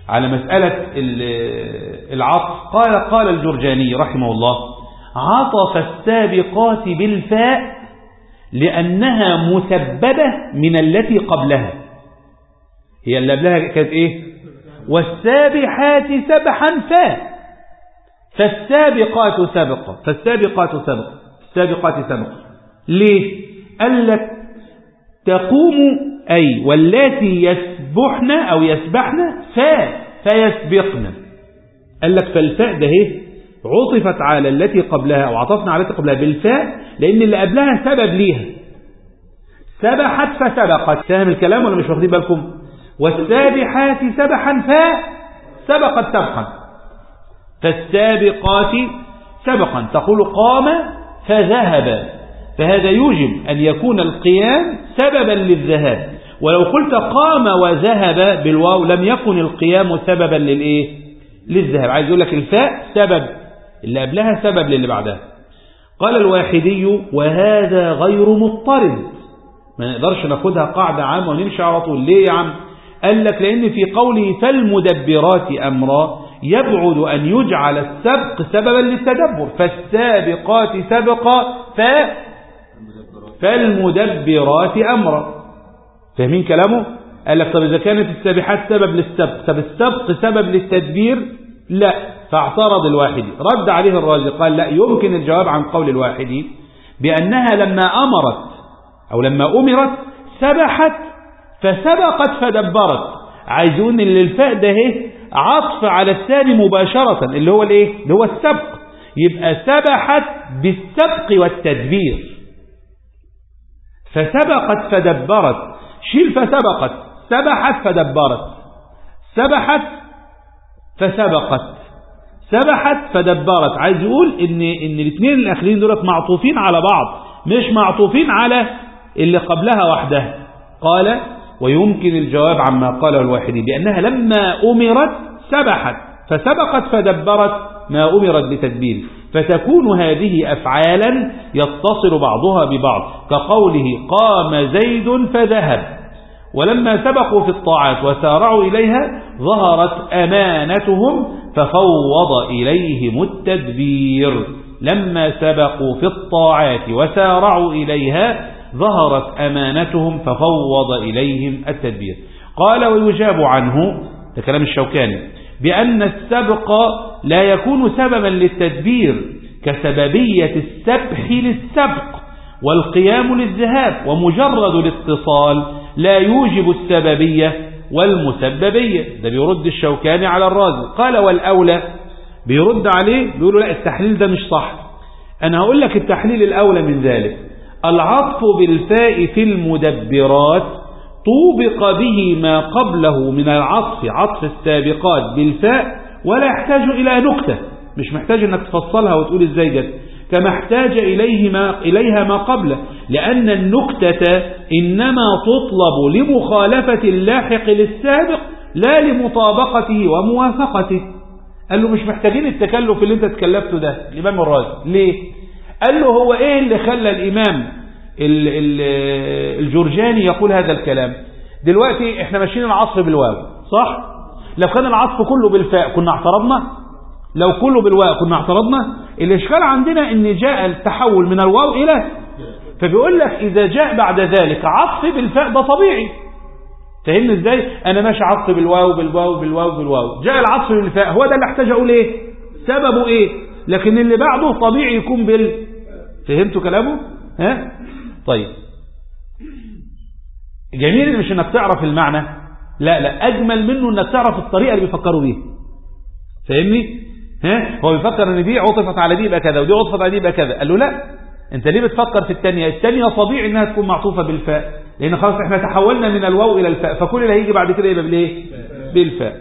على مسألة ال- العطف قال قال الجرجاني رحمه الله عطف السابقات بالفاء لأنها مسببة من التي قبلها هي اللي قبلها كانت ايه والسابحات سبحا فاء فالسابقات سبقا فالسابقات سبقا السابقات سبقا ليه قال لك تقوم أي واللاتي يسبحن أو يسبحن فاء فيسبقن قال لك فالفاء ده اهي عطفت على التي قبلها أو عطفنا على التي قبلها بالفاء لأن اللي قبلها سبب ليها سبحت فسبقت فاهم الكلام ولا مش واخدين بالكم والسابحات سبحا فاء سبقت سبقا فالسابقات سبقا تقول قام فذهب فهذا يوجب أن يكون القيام سببا للذهاب ولو قلت قام وذهب بالواو لم يكن القيام سببا للإيه للذهاب عايز يقول لك الفاء سبب اللي قبلها سبب للي بعدها قال الواحدي وهذا غير مضطرد ما نقدرش ناخدها قاعدة عامة ونمشي على طول ليه يا عم قال لك لأن في قوله فالمدبرات أمرا يبعد أن يجعل السبق سببا للتدبر فالسابقات سبقا ف فالمدبرات أمرا فاهمين كلامه قال لك طب إذا كانت السابحات سبب للسبق طب السبق سبب للتدبير لا فاعترض الواحدي رد عليه الرازي قال لا يمكن الجواب عن قول الواحدي بأنها لما أمرت أو لما أمرت سبحت فسبقت فدبرت عايزون اللي الفاء ده اهي عطف على الثاني مباشرة اللي هو الايه اللي هو السبق يبقى سبحت بالسبق والتدبير فسبقت فدبرت شيل فسبقت سبحت فدبرت سبحت فسبقت سبحت فدبرت عايز يقول ان ان الاثنين الاخرين دولت معطوفين على بعض مش معطوفين على اللي قبلها وحدها قال ويمكن الجواب عما قاله الواحدي بأنها لما أمرت سبحت فسبقت فدبرت ما أمرت بتدبيره فتكون هذه أفعالا يتصل بعضها ببعض كقوله قام زيد فذهب ولما سبقوا في الطاعات وسارعوا إليها ظهرت أمانتهم ففوض إليهم التدبير لما سبقوا في الطاعات وسارعوا إليها ظهرت أمانتهم ففوض إليهم التدبير قال ويجاب عنه ده كلام الشوكاني بأن السبق لا يكون سببا للتدبير كسببية السبح للسبق والقيام للذهاب ومجرد الاتصال لا يوجب السببية والمسببية ده بيرد الشوكاني على الرازي قال والأولى بيرد عليه بيقولوا لا التحليل ده مش صح أنا هقول لك التحليل الأولى من ذلك العطف بالفاء في المدبرات طوبق به ما قبله من العطف عطف السابقات بالفاء ولا يحتاج إلى نكتة مش محتاج انك تفصلها وتقول ازاي جت كما احتاج إليه ما إليها ما قبله لأن النكتة إنما تطلب لمخالفة اللاحق للسابق لا لمطابقته وموافقته قال له مش محتاجين التكلف اللي انت تكلفته ده الإمام الرازي ليه قال له هو ايه اللي خلى الامام ال ال الجرجاني يقول هذا الكلام دلوقتي احنا ماشيين العصف بالواو صح لو كان العصف كله بالفاء كنا اعترضنا لو كله بالواو كنا اعترضنا الاشكال عندنا ان جاء التحول من الواو الى فبيقول لك اذا جاء بعد ذلك عطف بالفاء ده طبيعي فهمني ازاي انا ماشي عطف بالواو بالواو بالواو بالواو جاء العطف بالفاء هو ده اللي احتاج اقول ايه سببه ايه لكن اللي بعده طبيعي يكون بال فهمتوا كلامه ها طيب جميل مش انك تعرف المعنى لا لا اجمل منه انك تعرف الطريقه اللي بيفكروا بيها فاهمني ها هو بيفكر ان دي عطفت على دي يبقى كذا ودي عطفت على دي يبقى كذا قال له لا انت ليه بتفكر في الثانيه الثانيه طبيعي انها تكون معطوفه بالفاء لان خلاص احنا تحولنا من الواو الى الفاء فكل اللي هيجي بعد كده يبقى بالايه بالفاء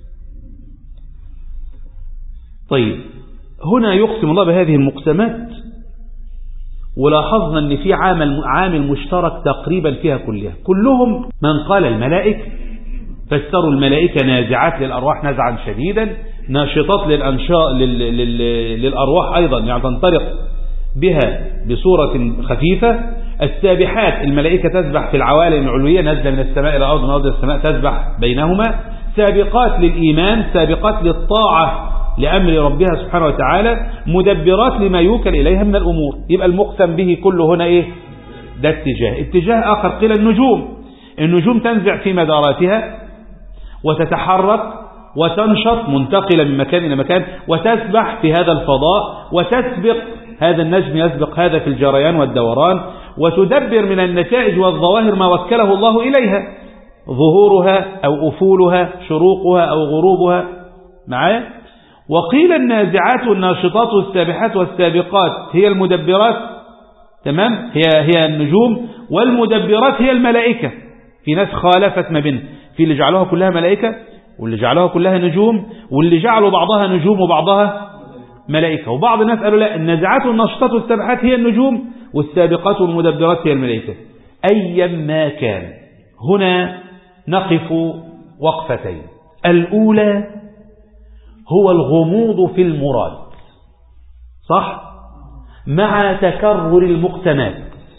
طيب هنا يقسم الله بهذه المقسمات ولاحظنا ان في عامل عامل مشترك تقريبا فيها كلها كلهم من قال الملائكه فسروا الملائكه نازعات للارواح نزعا شديدا ناشطات للانشاء لل... لل... للارواح ايضا يعني تنطلق بها بصوره خفيفه السابحات الملائكه تسبح في العوالم العلويه نازله من السماء الى الارض من الارض الى السماء تسبح بينهما سابقات للإيمان سابقات للطاعة لأمر ربها سبحانه وتعالى مدبرات لما يوكل إليها من الأمور يبقى المقسم به كله هنا إيه ده اتجاه اتجاه آخر قيل النجوم النجوم تنزع في مداراتها وتتحرك وتنشط منتقلة من مكان إلى مكان وتسبح في هذا الفضاء وتسبق هذا النجم يسبق هذا في الجريان والدوران وتدبر من النتائج والظواهر ما وكله الله إليها ظهورها أو أفولها شروقها أو غروبها معايا وقيل النازعات والناشطات والسابحات والسابقات هي المدبرات تمام هي هي النجوم والمدبرات هي الملائكة في ناس خالفت ما بين في اللي جعلوها كلها ملائكة واللي جعلوها كلها نجوم واللي جعلوا بعضها نجوم وبعضها ملائكة وبعض الناس قالوا لا النازعات والنشطات والسابحات هي النجوم والسابقات والمدبرات هي الملائكة أيا ما كان هنا نقف وقفتين الأولى هو الغموض في المراد صح مع تكرر المقتنات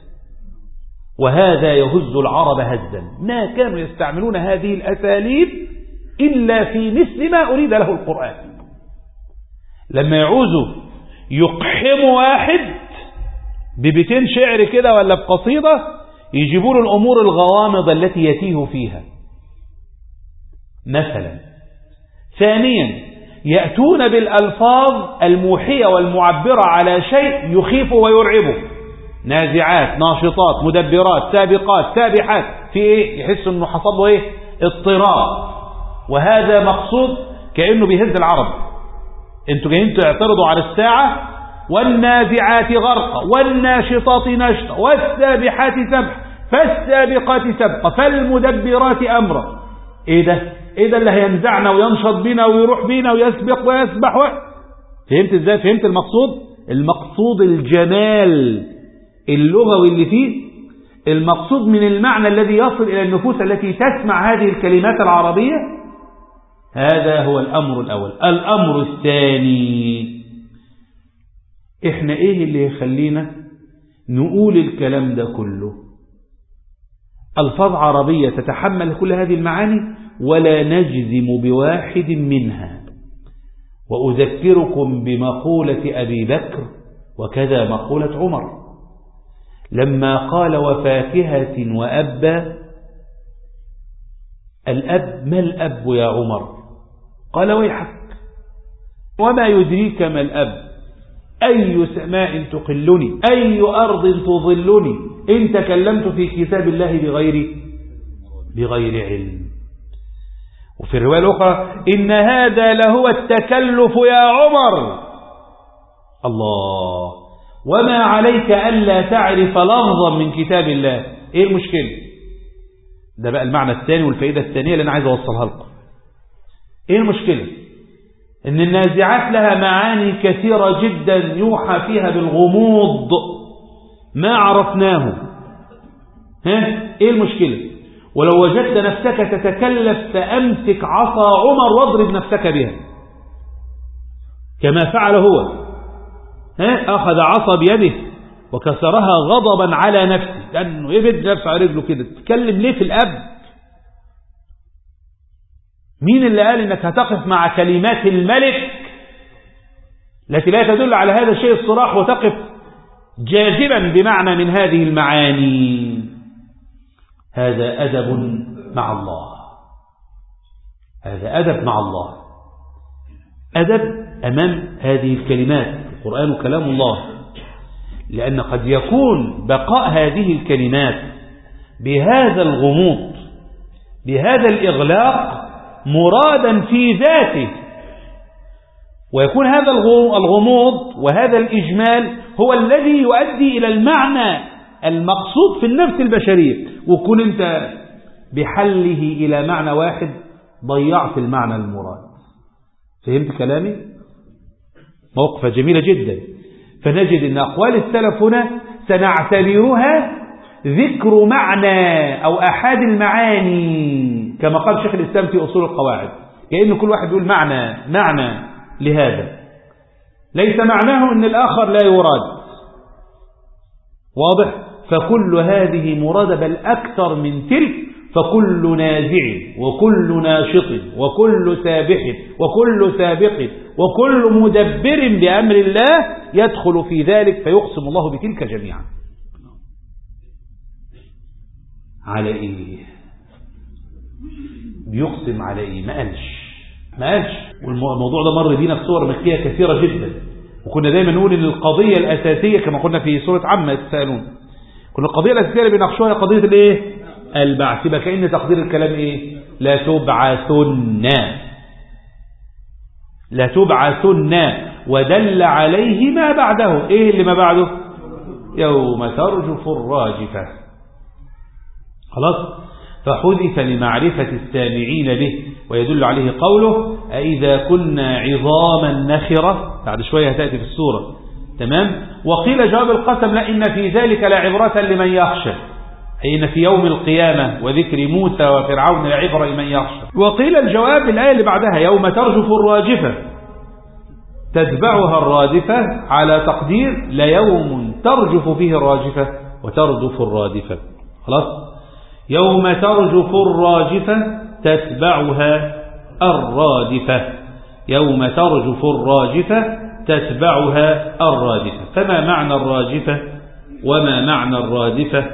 وهذا يهز العرب هزا ما كانوا يستعملون هذه الأساليب إلا في مثل ما أريد له القرآن لما يعوزوا يقحم واحد ببيتين شعر كده ولا بقصيدة يجيبوا له الأمور الغوامض التي يتيه فيها مثلا ثانيا يأتون بالألفاظ الموحية والمعبرة على شيء يخيف ويرعبه نازعات ناشطات مدبرات سابقات سابحات في ايه يحس انه حصل له ايه اضطراب وهذا مقصود كأنه بيهز العرب انتوا جايين تعترضوا على الساعة والنازعات غرقا والناشطات نشطا والسابحات سبحا فالسابقات سبقا فالمدبرات أمرا ايه ده ايه ده اللي هينزعنا وينشط بينا ويروح بينا ويسبق ويسبح و... فهمت ازاي فهمت المقصود المقصود الجمال اللغوي اللي فيه المقصود من المعنى الذي يصل إلى النفوس التي تسمع هذه الكلمات العربية هذا هو الأمر الأول الأمر الثاني إحنا إيه اللي يخلينا نقول الكلام ده كله ألفاظ عربية تتحمل كل هذه المعاني ولا نجزم بواحد منها وأذكركم بمقولة أبي بكر وكذا مقولة عمر لما قال وفاكهة وأبا الأب ما الأب يا عمر قال ويحك وما يدريك ما الأب أي سماء تقلني أي أرض تظلني إن تكلمت في كتاب الله بغير بغير علم وفي الرواية الأخرى إن هذا لهو التكلف يا عمر الله وما عليك ألا تعرف لفظا من كتاب الله إيه المشكلة ده بقى المعنى الثاني والفائدة الثانية اللي أنا عايز أوصلها لكم إيه المشكلة إن النازعات لها معاني كثيرة جدا يوحى فيها بالغموض ما عرفناه ها إيه المشكلة ولو وجدت نفسك تتكلف فأمسك عصا عمر واضرب نفسك بها كما فعل هو ها أخذ عصا بيده وكسرها غضبا على نفسه لأنه يبد نفسه على رجله كده تتكلم ليه في الأب مين اللي قال انك هتقف مع كلمات الملك التي لا تدل على هذا الشيء الصراح وتقف جاذبا بمعنى من هذه المعاني هذا أدب مع الله هذا أدب مع الله أدب أمام هذه الكلمات القرآن كلام الله لأن قد يكون بقاء هذه الكلمات بهذا الغموض بهذا الإغلاق مرادا في ذاته ويكون هذا الغموض وهذا الإجمال هو الذي يؤدي إلى المعنى المقصود في النفس البشرية وكون أنت بحله إلى معنى واحد ضيعت المعنى المراد فهمت كلامي؟ موقفة جميلة جدا فنجد أن أقوال السلف هنا سنعتبرها ذكر معنى أو أحد المعاني كما قال شيخ الإسلام في أصول القواعد كأن كل واحد يقول معنى معنى لهذا ليس معناه أن الآخر لا يراد واضح فكل هذه مرادة بل أكثر من تلك فكل نازع وكل ناشط وكل سابح وكل سابق وكل مدبر بأمر الله يدخل في ذلك فيقسم الله بتلك جميعا على ايه بيقسم على ايه ما قالش ما قالش والموضوع ده مر بينا في صور مكية كثيرة جدا وكنا دايما نقول ان القضية الاساسية كما قلنا في سورة عامة يتساءلون كنا القضية الاساسية اللي بيناقشوها هي قضية الايه البعث يبقى كأن تقدير الكلام ايه لا تبعثن لا تبعثن ودل عليه ما بعده ايه اللي ما بعده يوم ترجف الراجفة خلاص فحذف لمعرفة السامعين به ويدل عليه قوله أئذا كنا عظاما نخرة بعد شوية هتأتي في السورة تمام وقيل جواب القسم لا إن في ذلك لعبرة لمن يخشى أي إن في يوم القيامة وذكر موسى وفرعون لعبرة لمن يخشى وقيل الجواب الآية اللي بعدها يوم ترجف الراجفة تتبعها الرادفة على تقدير ليوم ترجف فيه الراجفة وتردف الرادفة خلاص يوم ترجف الراجفة تتبعها الرادفة يوم ترجف الراجفة تتبعها الرادفة فما معنى الراجفة وما معنى الرادفة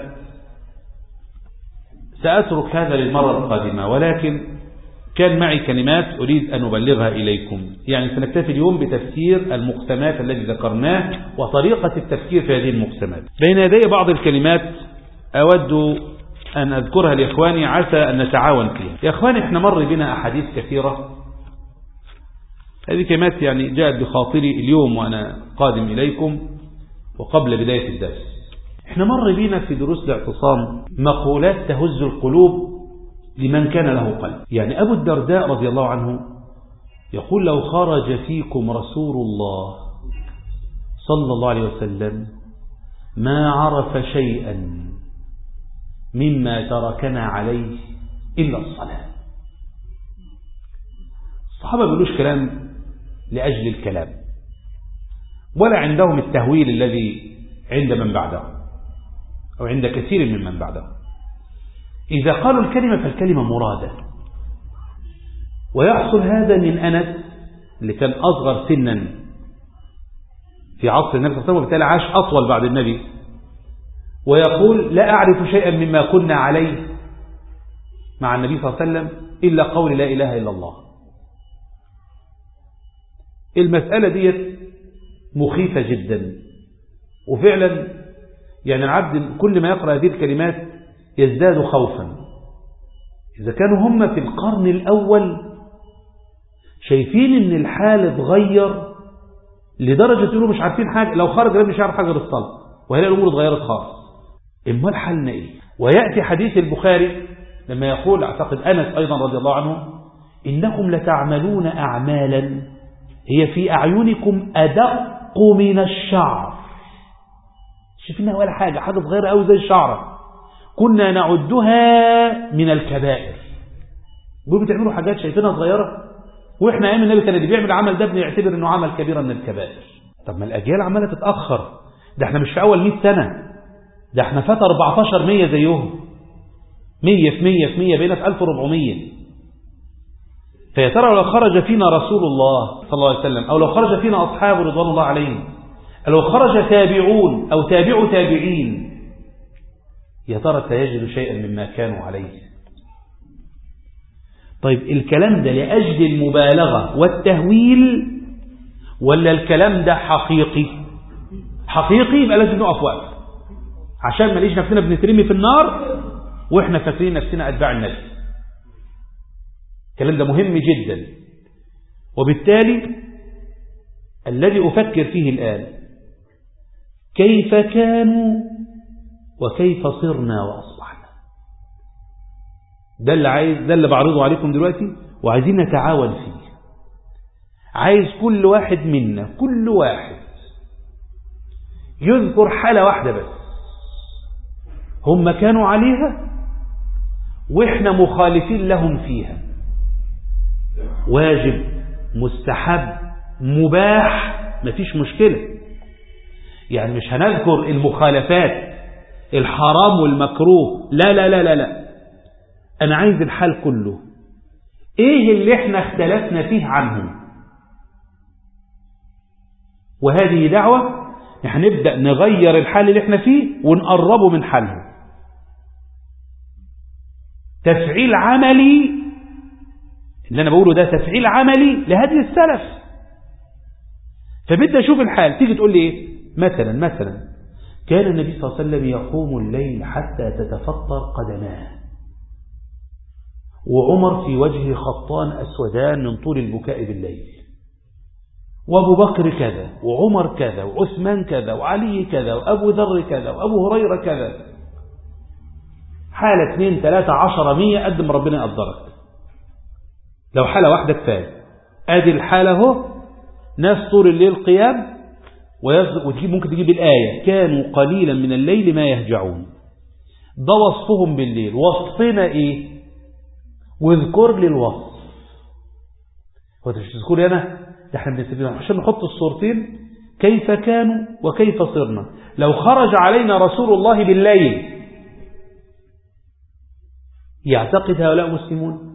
سأترك هذا للمرة القادمة ولكن كان معي كلمات أريد أن أبلغها إليكم يعني سنكتفي اليوم بتفسير المقسمات الذي ذكرناه وطريقة التفكير في هذه المقسمات بين يدي بعض الكلمات أود أن أذكرها لإخواني عسى أن نتعاون فيها يا إخواني إحنا مر بنا أحاديث كثيرة هذه كلمات يعني جاءت بخاطري اليوم وأنا قادم إليكم وقبل بداية الدرس احنا مر بينا في دروس الاعتصام مقولات تهز القلوب لمن كان له قلب يعني أبو الدرداء رضي الله عنه يقول لو خرج فيكم رسول الله صلى الله عليه وسلم ما عرف شيئا مما تركنا عليه إلا الصلاة الصحابة بيقولوش كلام لأجل الكلام ولا عندهم التهويل الذي عند من بعدهم أو عند كثير من من بعدهم إذا قالوا الكلمة فالكلمة مرادة ويحصل هذا من أنس اللي كان أصغر سنا في عصر النبي صلى الله عليه وسلم وبالتالي عاش أطول بعد النبي ويقول لا أعرف شيئا مما كنا عليه مع النبي صلى الله عليه وسلم إلا قول لا إله إلا الله المسألة دي مخيفة جدا وفعلا يعني العبد كل ما يقرأ هذه الكلمات يزداد خوفا إذا كانوا هم في القرن الأول شايفين ان الحال اتغير لدرجة يقولوا مش عارفين حاجة لو خرج مش عارف حاجة للصلاة وهي الأمور اتغيرت خالص امال حالنا ايه ويأتي حديث البخاري لما يقول اعتقد أنس أيضا رضي الله عنه إنكم لتعملون أعمالا هي في أعينكم أدق من الشعر شايفينها ولا حاجة حاجة صغيرة قوي زي الشعرة كنا نعدها من الكبائر بيقولوا بتعملوا حاجات شايفينها صغيرة واحنا ايام النبي كان اللي بيعمل العمل ده بنعتبر انه عمل كبيرة من الكبائر طب ما الاجيال عماله تتاخر ده احنا مش في اول 100 سنه ده احنا فات 14 100 زيهم 100 في 100 في 100 بقينا في 1400 فيا ترى لو خرج فينا رسول الله صلى الله عليه وسلم او لو خرج فينا اصحابه رضوان الله عليهم لو خرج تابعون او تابع تابعين يا ترى سيجد شيئا مما كانوا عليه طيب الكلام ده لأجل المبالغة والتهويل ولا الكلام ده حقيقي حقيقي يبقى لازم نقف وقف عشان ما نلاقيش نفسنا بنترمي في النار واحنا فاكرين نفسنا اتباع النبي الكلام ده مهم جدا وبالتالي الذي أفكر فيه الآن كيف كانوا وكيف صرنا وأصبحنا ده اللي عايز ده اللي بعرضه عليكم دلوقتي وعايزين نتعاون فيه عايز كل واحد منا كل واحد يذكر حالة واحدة بس هم كانوا عليها واحنا مخالفين لهم فيها واجب مستحب مباح مفيش مشكلة يعني مش هنذكر المخالفات الحرام والمكروه لا لا لا لا لا أنا عايز الحال كله إيه اللي إحنا اختلفنا فيه عنه وهذه دعوة هنبدأ نغير الحال اللي احنا فيه ونقربه من حاله تفعيل عملي اللي أنا بقوله ده تفعيل عملي لهدي السلف فبدأ أشوف الحال تيجي تقول لي إيه مثلا مثلا كان النبي صلى الله عليه وسلم يقوم الليل حتى تتفطر قدماه وعمر في وجهه خطان أسودان من طول البكاء بالليل وابو بكر كذا وعمر كذا وعثمان كذا وعلي كذا وابو ذر كذا وابو هريره كذا حالة اثنين ثلاثة عشرة مية قدم ربنا يقدرك لو حالة واحدة كفاية ادي الحالة اهو ناس طول الليل قيام وتجيب ممكن تجيب الآية كانوا قليلا من الليل ما يهجعون ده وصفهم بالليل وصفنا ايه واذكر لي الوصف هو مش تذكري انا ده احنا بنستفيد عشان نحط الصورتين كيف كانوا وكيف صرنا لو خرج علينا رسول الله بالليل يعتقد هؤلاء مسلمون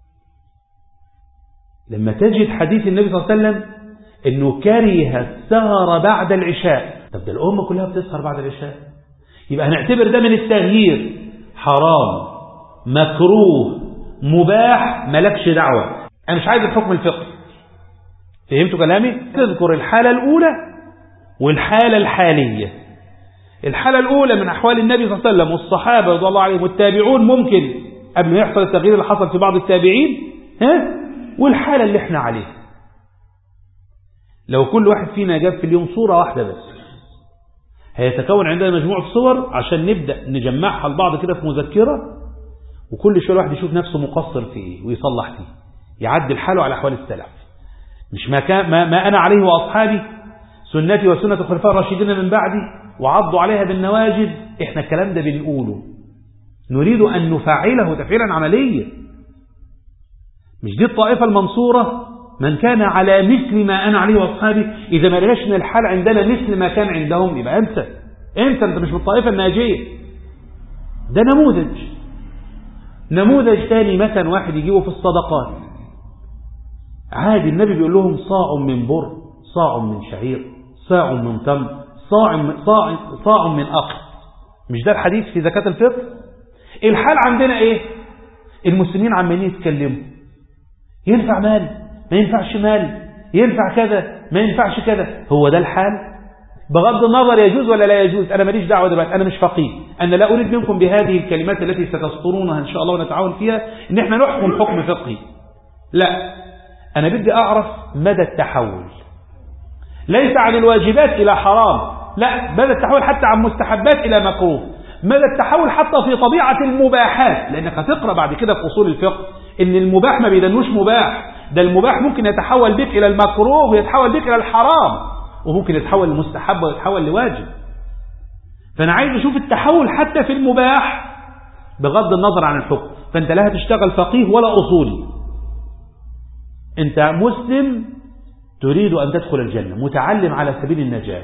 لما تجد حديث النبي صلى الله عليه وسلم انه كره السهر بعد العشاء طب ده الامه كلها بتسهر بعد العشاء يبقى هنعتبر ده من التغيير حرام مكروه مباح ملكش دعوه انا مش عايز الحكم الفقهي فهمتوا كلامي تذكر الحالة الأولى والحالة الحالية الحالة الأولى من أحوال النبي صلى الله عليه وسلم والصحابة رضي الله عليهم والتابعون ممكن قبل ما يحصل التغيير اللي حصل في بعض التابعين ها والحالة اللي احنا عليها لو كل واحد فينا جاب في اليوم صورة واحدة بس هيتكون عندنا مجموعة صور عشان نبدأ نجمعها لبعض كده في مذكرة وكل شوية الواحد يشوف نفسه مقصر في ايه ويصلح فيه يعدل حاله على أحوال السلف مش ما, كان ما, ما أنا عليه وأصحابي سنتي وسنة الخلفاء الراشدين من بعدي وعضوا عليها بالنواجد احنا الكلام ده بنقوله نريد أن نفعله تفعيلا عمليا مش دي الطائفة المنصورة من كان على مثل ما أنا عليه وأصحابي إذا ما لقاش الحال عندنا مثل ما كان عندهم يبقى أنت أنت أنت مش من الطائفة الناجية ده نموذج نموذج تاني مثلا واحد يجيبه في الصدقات عادي النبي بيقول لهم صاع من بر صاع من شعير صاع من تمر صاع من صاع صاع من أقل مش ده الحديث في زكاة الفطر الحال عندنا ايه المسلمين عمالين يتكلموا ينفع مال ما ينفعش مال ينفع كذا ما ينفعش كذا هو ده الحال بغض النظر يجوز ولا لا يجوز أنا ماليش دعوة دلوقتي أنا مش فقيه أنا لا أريد منكم بهذه الكلمات التي ستسطرونها إن شاء الله ونتعاون فيها إن إحنا نحكم حكم فقهي لا أنا بدي أعرف مدى التحول ليس عن الواجبات إلى حرام لا مدى التحول حتى عن مستحبات إلى مكروه مدى التحول حتى في طبيعة المباحات لأنك هتقرأ بعد كده في أصول الفقه إن المباح ما بيدنوش مباح ده المباح ممكن يتحول بك إلى المكروه ويتحول بك إلى الحرام وممكن يتحول لمستحب ويتحول لواجب فأنا عايز أشوف التحول حتى في المباح بغض النظر عن الحكم فأنت لا هتشتغل فقيه ولا أصولي أنت مسلم تريد أن تدخل الجنة متعلم على سبيل النجاة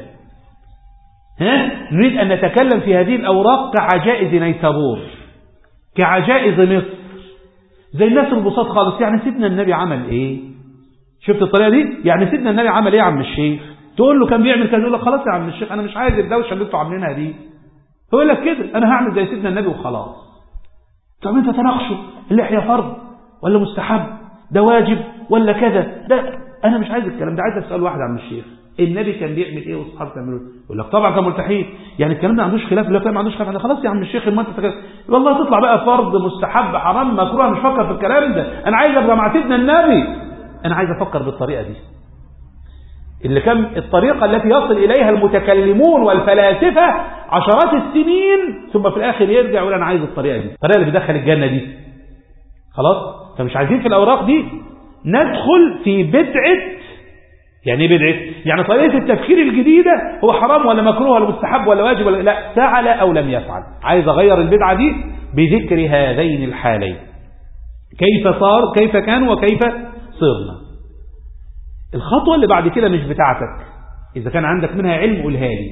ها؟ نريد أن نتكلم في هذه الأوراق كعجائز نيسابور كعجائز مصر زي الناس البساط خالص يعني سيدنا النبي عمل ايه شفت الطريقة دي يعني سيدنا النبي عمل ايه يا عم الشيخ تقول له كان بيعمل كذا يقول لك خلاص يا عم الشيخ انا مش عايز الدوشه اللي انتوا عاملينها دي يقول لك كده انا هعمل زي سيدنا النبي وخلاص طب انت تناقشوا اللحيه فرض ولا مستحب ده واجب ولا كذا ده انا مش عايز الكلام ده عايز اسال واحد عم الشيخ النبي كان بيعمل ايه واصحابه كانوا بيعملوا يقول لك طبعا كانوا ملتحين يعني الكلام ده ما عندوش خلاف لا ما عندوش خلاف خلاص يا عم الشيخ ما انت والله تطلع بقى فرض مستحب حرام مكروه مش فكر في الكلام ده انا عايز ابقى مع سيدنا النبي انا عايز افكر بالطريقه دي اللي كان الطريقة التي يصل إليها المتكلمون والفلاسفة عشرات السنين ثم في الآخر يرجع يقول أنا عايز الطريقة دي الطريقة اللي بيدخل الجنة دي خلاص فمش عايزين في الأوراق دي ندخل في بدعة يعني ايه بدعة يعني طريقة التفكير الجديدة هو حرام ولا مكروه ولا مستحب ولا واجب ولا لا فعل أو لم يفعل عايز أغير البدعة دي بذكر هذين الحالين كيف صار كيف كان وكيف صرنا الخطوة اللي بعد كده مش بتاعتك إذا كان عندك منها علم قولها لي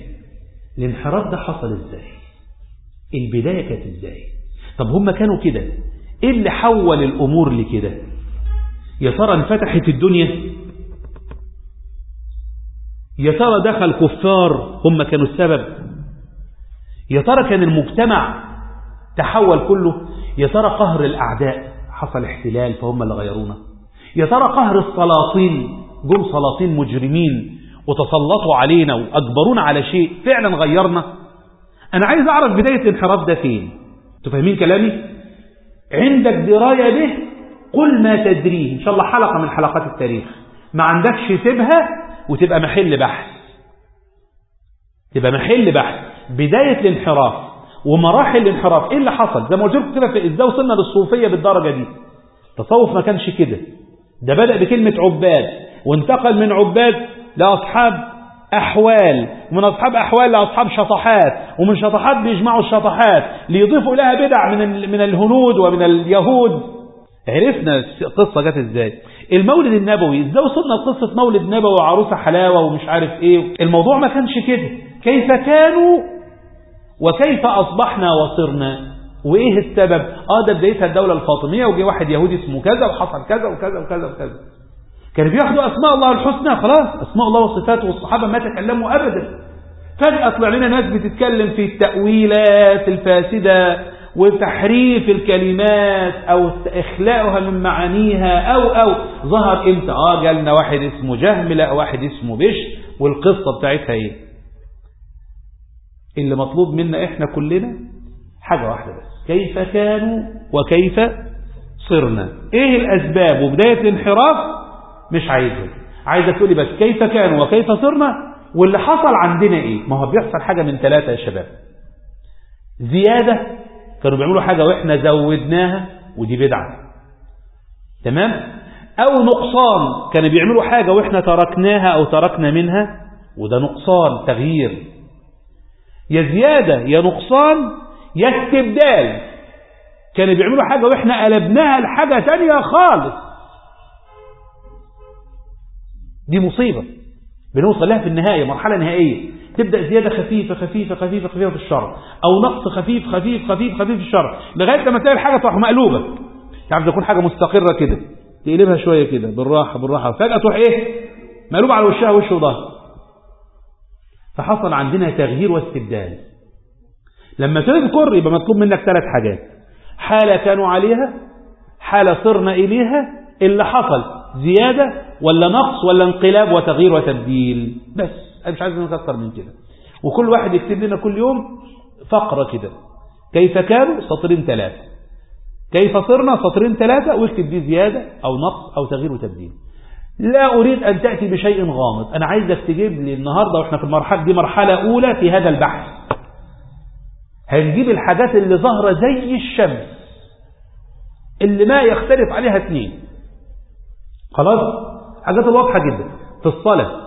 الانحراف ده حصل إزاي البداية كانت إزاي طب هم كانوا كده ايه اللي حول الامور لكده يا ترى انفتحت الدنيا يا ترى دخل كفار هم كانوا السبب يا ترى كان المجتمع تحول كله يا ترى قهر الأعداء حصل احتلال فهم اللي غيرونا يا ترى قهر السلاطين جم سلاطين مجرمين وتسلطوا علينا وأجبرونا على شيء فعلا غيرنا أنا عايز أعرف بداية الانحراف ده فين انتوا فاهمين كلامي عندك دراية به قل ما تدريه إن شاء الله حلقة من حلقات التاريخ ما عندكش سيبها وتبقى محل بحث تبقى محل بحث بداية الانحراف ومراحل الانحراف ايه اللي حصل زي ما قلت لكم كده في ازاي وصلنا للصوفية بالدرجة دي التصوف ما كانش كده ده بدأ بكلمة عباد وانتقل من عباد لأصحاب أحوال ومن أصحاب أحوال لأصحاب شطحات ومن شطحات بيجمعوا الشطحات ليضيفوا لها بدع من من الهنود ومن اليهود عرفنا القصة جت ازاي المولد النبوي ازاي وصلنا لقصة مولد نبوي وعروسة حلاوة ومش عارف ايه الموضوع ما كانش كده كيف كانوا وكيف أصبحنا وصرنا وإيه السبب آه ده بدايتها الدولة الفاطمية وجي واحد يهودي اسمه كذا وحصل كذا وكذا وكذا وكذا كانوا بياخدوا أسماء الله الحسنى خلاص أسماء الله وصفاته والصحابة ما تكلموا أبدا فجأة طلع لنا ناس بتتكلم في التأويلات الفاسدة وتحريف الكلمات أو إخلاؤها من معانيها أو أو ظهر إمتى آه جالنا واحد اسمه جهم لا واحد اسمه بش والقصة بتاعتها إيه اللي مطلوب منا إحنا كلنا حاجة واحدة بس كيف كانوا وكيف صرنا إيه الأسباب وبداية الانحراف مش عايزها عايزة تقولي بس كيف كانوا وكيف صرنا واللي حصل عندنا إيه ما هو بيحصل حاجة من ثلاثة يا شباب زيادة كانوا بيعملوا حاجة وإحنا زودناها ودي بدعة تمام أو نقصان كانوا بيعملوا حاجة وإحنا تركناها أو تركنا منها وده نقصان تغيير يا زيادة يا نقصان يا استبدال كانوا بيعملوا حاجة وإحنا قلبناها لحاجة تانية خالص دي مصيبة بنوصل لها في النهاية مرحلة نهائية تبدأ زيادة خفيفة خفيفة خفيفة خفيفة في الشر أو نقص خفيف خفيف خفيف خفيف في الشر لغاية لما تلاقي الحاجة تروح مقلوبة تعرف تكون حاجة مستقرة كده تقلبها شوية كده بالراحة بالراحة فجأة تروح إيه مقلوبة على وشها وش وظهر فحصل عندنا تغيير واستبدال لما تذكر يبقى مطلوب منك ثلاث حاجات حالة كانوا عليها حالة صرنا إليها اللي حصل زيادة ولا نقص ولا انقلاب وتغيير وتبديل بس أنا مش عايز أكثر من كده وكل واحد يكتب لنا كل يوم فقرة كده كيف كانوا سطرين ثلاثة كيف صرنا سطرين ثلاثة واكتب دي زيادة أو نقص أو تغيير وتبديل لا أريد أن تأتي بشيء غامض أنا عايزك تجيب لي النهاردة وإحنا في المرحلة دي مرحلة أولى في هذا البحث هنجيب الحاجات اللي ظاهرة زي الشمس اللي ما يختلف عليها اثنين خلاص حاجات واضحة جدا في الصلاة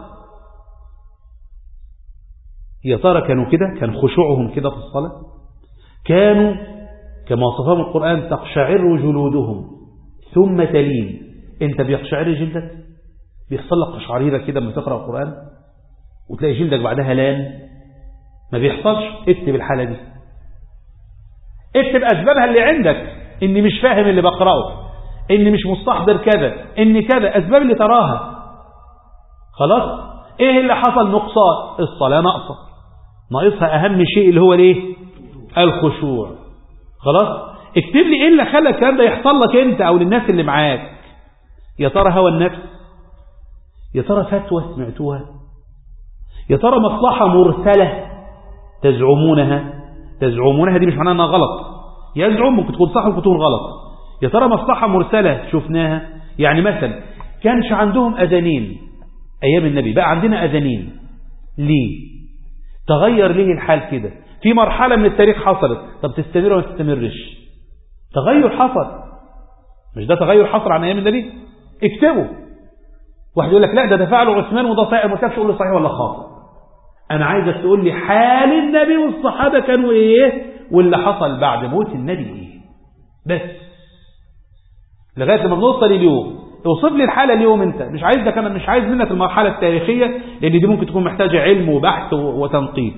يا ترى كانوا كده كان خشوعهم كده في الصلاة كانوا كما وصفهم القرآن تقشعر جلودهم ثم تلين انت بيقشعر جلدك بيحصل لك قشعريرة كده لما تقرأ القرآن وتلاقي جلدك بعدها لان ما بيحصلش اكتب الحالة دي اكتب أسبابها اللي عندك اني مش فاهم اللي بقرأه اني مش مستحضر كذا اني كذا أسباب اللي تراها خلاص ايه اللي حصل نقصان الصلاة ناقصة ناقصها أهم شيء اللي هو الايه الخشوع خلاص اكتب لي ايه اللي خلى الكلام ده يحصل لك انت او للناس اللي معاك يا ترى هوى النفس يا ترى فتوى سمعتوها يا ترى مصلحة مرسلة تزعمونها تزعمونها دي مش معناها انها غلط يزعم ممكن تكون صح ممكن تكون غلط يا ترى مصلحة مرسلة شفناها يعني مثلا كانش عندهم أذانين أيام النبي بقى عندنا أذانين ليه تغير ليه الحال كده في مرحلة من التاريخ حصلت طب تستمر ولا تستمرش تغير حصل مش ده تغير حصل عن أيام النبي اكتبوا واحد يقول لك لا ده تفاعل عثمان وده صحيح ما تقول لي صحيح ولا خاطئ انا عايزك تقول لي حال النبي والصحابة كانوا ايه واللي حصل بعد موت النبي ايه بس لغاية لما بنوصل اليوم اوصف لي الحالة اليوم انت مش عايز ده كمان مش عايز منك المرحلة التاريخية لان دي ممكن تكون محتاجة علم وبحث وتنقيب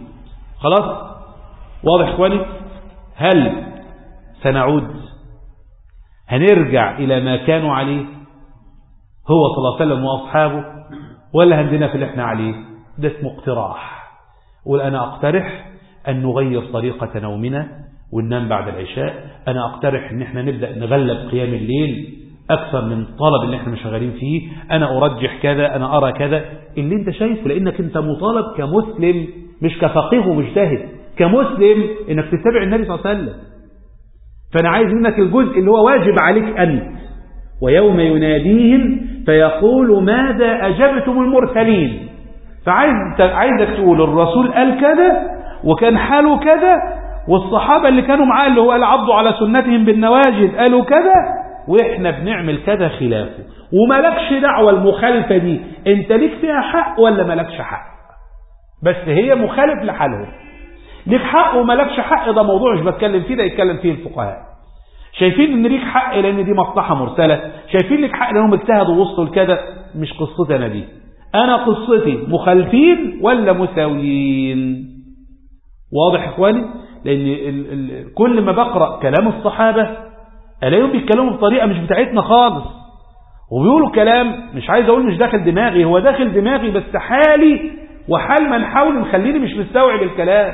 خلاص واضح اخواني هل سنعود هنرجع إلى ما كانوا عليه هو صلى الله عليه وسلم وأصحابه ولا هندنا في اللي احنا عليه ده اسمه اقتراح قول أنا أقترح أن نغير طريقة نومنا وننام بعد العشاء أنا أقترح أن احنا نبدأ نغلب قيام الليل أكثر من الطلب اللي احنا شغالين فيه أنا أرجح كذا أنا أرى كذا اللي انت شايفه لأنك انت مطالب كمسلم مش كفقيه ومجتهد كمسلم انك تتبع النبي صلى الله عليه وسلم فأنا عايز منك الجزء اللي هو واجب عليك أنت ويوم يناديهم فيقول ماذا أجبتم المرسلين فعايز عايزك تقول الرسول قال كذا وكان حاله كذا والصحابة اللي كانوا معاه اللي هو قال عضوا على سنتهم بالنواجد قالوا كذا واحنا بنعمل كذا خلافه وملكش دعوة المخالفة دي انت ليك فيها حق ولا ملكش حق بس هي مخالف لحالهم ليك حق وملكش حق ده موضوع مش بتكلم فيه ده يتكلم فيه الفقهاء شايفين ان ليك حق لان دي مصلحة مرسلة شايفين ليك حق لانهم اجتهدوا ووصلوا لكذا مش قصتي انا دي انا قصتي مخالفين ولا مساويين واضح يا اخواني لان ال ال كل ما بقرأ كلام الصحابة الاقيهم بيتكلموا بطريقة مش بتاعتنا خالص وبيقولوا كلام مش عايز اقول مش داخل دماغي هو داخل دماغي بس حالي وحال من حاول مخليني مش مستوعب الكلام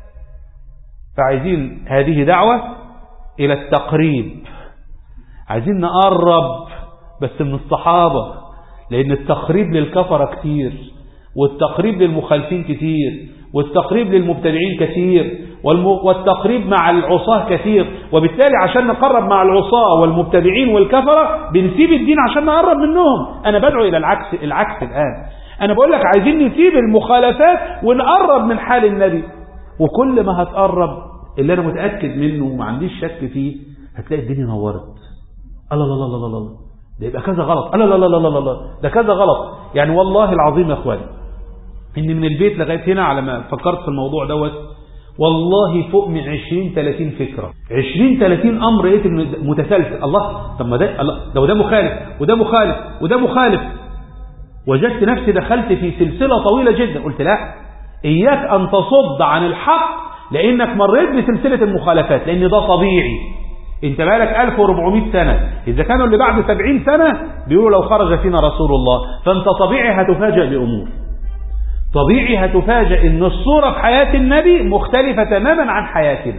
فعايزين هذه دعوة إلى التقريب عايزين نقرب بس من الصحابة لأن التقريب للكفرة كتير والتقريب للمخالفين كتير والتقريب للمبتدعين كثير والتقريب مع العصاة كثير وبالتالي عشان نقرب مع العصاة والمبتدعين والكفرة بنسيب الدين عشان نقرب منهم أنا بدعو إلى العكس العكس الآن أنا بقول لك عايزين نسيب المخالفات ونقرب من حال النبي وكل ما هتقرب اللي أنا متأكد منه وما عنديش شك فيه هتلاقي الدنيا نورت الله الله الله الله الله ده يبقى كذا غلط الله لا لا لا لا لا ده كذا غلط يعني والله العظيم يا اخواني ان من البيت لغايه هنا على ما فكرت في الموضوع دوت والله فوق من 20 30 فكره 20 30 امر لقيت متسلسل الله طب ما ده الله ده وده مخالف وده مخالف وده مخالف وجدت نفسي دخلت في سلسله طويله جدا قلت لا اياك ان تصد عن الحق لانك مريت بسلسله المخالفات لان ده طبيعي انت بالك 1400 سنة اذا كانوا اللي بعد 70 سنة بيقولوا لو خرج فينا رسول الله فانت طبيعي هتفاجأ بامور طبيعي هتفاجأ ان الصورة في حياة النبي مختلفة تماما عن حياتنا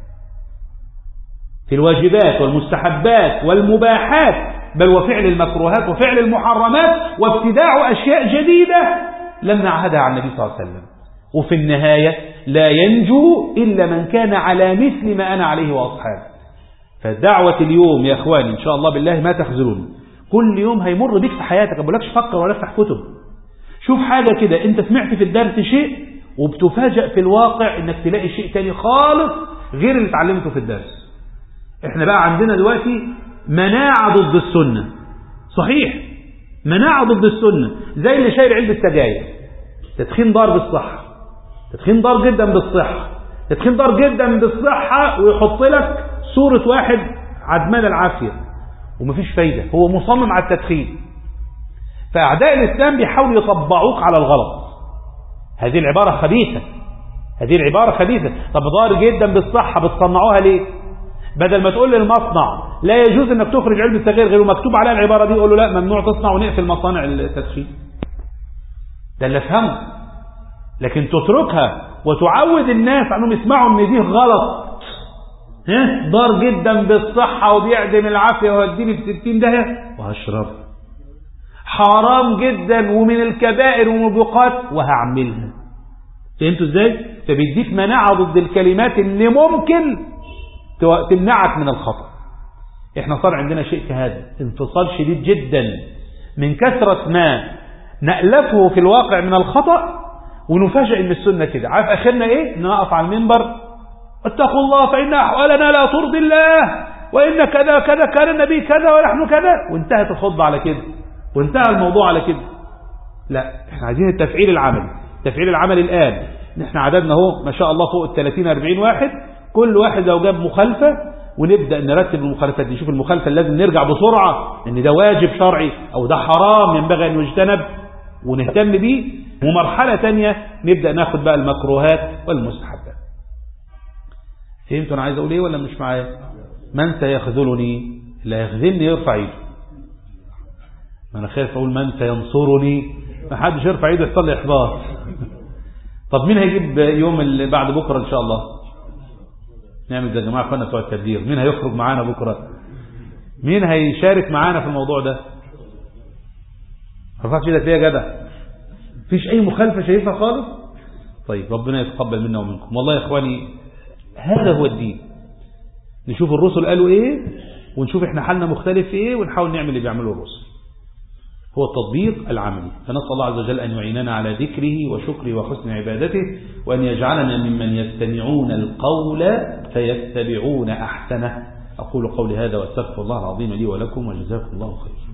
في الواجبات والمستحبات والمباحات بل وفعل المكروهات وفعل المحرمات وابتداع أشياء جديدة لم نعهدها عن النبي صلى الله عليه وسلم وفي النهاية لا ينجو إلا من كان على مثل ما أنا عليه وأصحابي فدعوة اليوم يا أخواني إن شاء الله بالله ما تخذلون كل يوم هيمر بيك في حياتك ما بقولكش فكر ولا افتح كتب شوف حاجة كده انت سمعت في الدرس شيء وبتفاجأ في الواقع انك تلاقي شيء تاني خالص غير اللي اتعلمته في الدرس احنا بقى عندنا دلوقتي مناعة ضد السنة صحيح مناعة ضد السنة زي اللي شايل علبة سجاير تدخين ضار بالصحة تدخين ضار جدا بالصحة تدخين ضار جدا بالصحة ويحط لك صورة واحد عدمان العافية ومفيش فايدة هو مصمم على التدخين فأعداء الإسلام بيحاولوا يطبعوك على الغلط هذه العبارة خبيثة هذه العبارة خبيثة طب ضار جدا بالصحة بتصنعوها ليه بدل ما تقول للمصنع لا يجوز انك تخرج علبة سجاير غير مكتوب عليها العبارة دي يقول له لا ممنوع تصنع ونقفل مصانع التدخين ده اللي افهمه لكن تتركها وتعود الناس انهم يسمعوا ان دي غلط ها ضار جدا بالصحة وبيعدم العافية وهديني في 60 ده وهشرب حرام جدا ومن الكبائر والموبقات وهعملها فهمتوا ازاي فبيديك مناعة ضد الكلمات اللي ممكن تمنعك من الخطأ احنا صار عندنا شيء كهذا انفصال شديد جدا من كثرة ما نألفه في الواقع من الخطأ ونفاجئ ان السنة كده عارف اخرنا ايه نقف على المنبر اتقوا الله فإن أحوالنا لا ترضي الله وإن كذا كذا كان النبي كذا ونحن كذا وانتهت الخطبة على كده وانتهى الموضوع على كده لا احنا عايزين التفعيل العملي التفعيل العملي الآن احنا عددنا اهو ما شاء الله فوق ال 30 40 واحد كل واحد لو جاب مخالفة ونبدأ نرتب المخالفات نشوف المخالفة اللي لازم نرجع بسرعة ان ده واجب شرعي او ده حرام ينبغي ان يجتنب ونهتم بيه ومرحلة تانية نبدأ ناخد بقى المكروهات والمستحبات فهمتوا انا عايز اقول ايه ولا مش معايا من سيخذلني لا يخذلني يرفع ايده ما انا خايف اقول من سينصرني ما حدش يرفع ايده يحصل لي احباط طب مين هيجيب يوم اللي بعد بكره ان شاء الله نعمل زي يا جماعه اخوانا بتوع التدبير مين هيخرج معانا بكره مين هيشارك معانا في الموضوع ده رفعت ايدك ليه يا جدع مفيش اي مخالفه شايفها خالص طيب ربنا يتقبل منا ومنكم والله يا اخواني هذا هو الدين نشوف الرسل قالوا ايه ونشوف احنا حالنا مختلف في ايه ونحاول نعمل اللي بيعمله الرسل هو التطبيق العملي فنسأل الله عز وجل أن يعيننا على ذكره وشكره وحسن عبادته وأن يجعلنا ممن يستمعون القول فيتبعون أحسنه أقول قولي هذا وأستغفر الله العظيم لي ولكم وجزاكم الله خير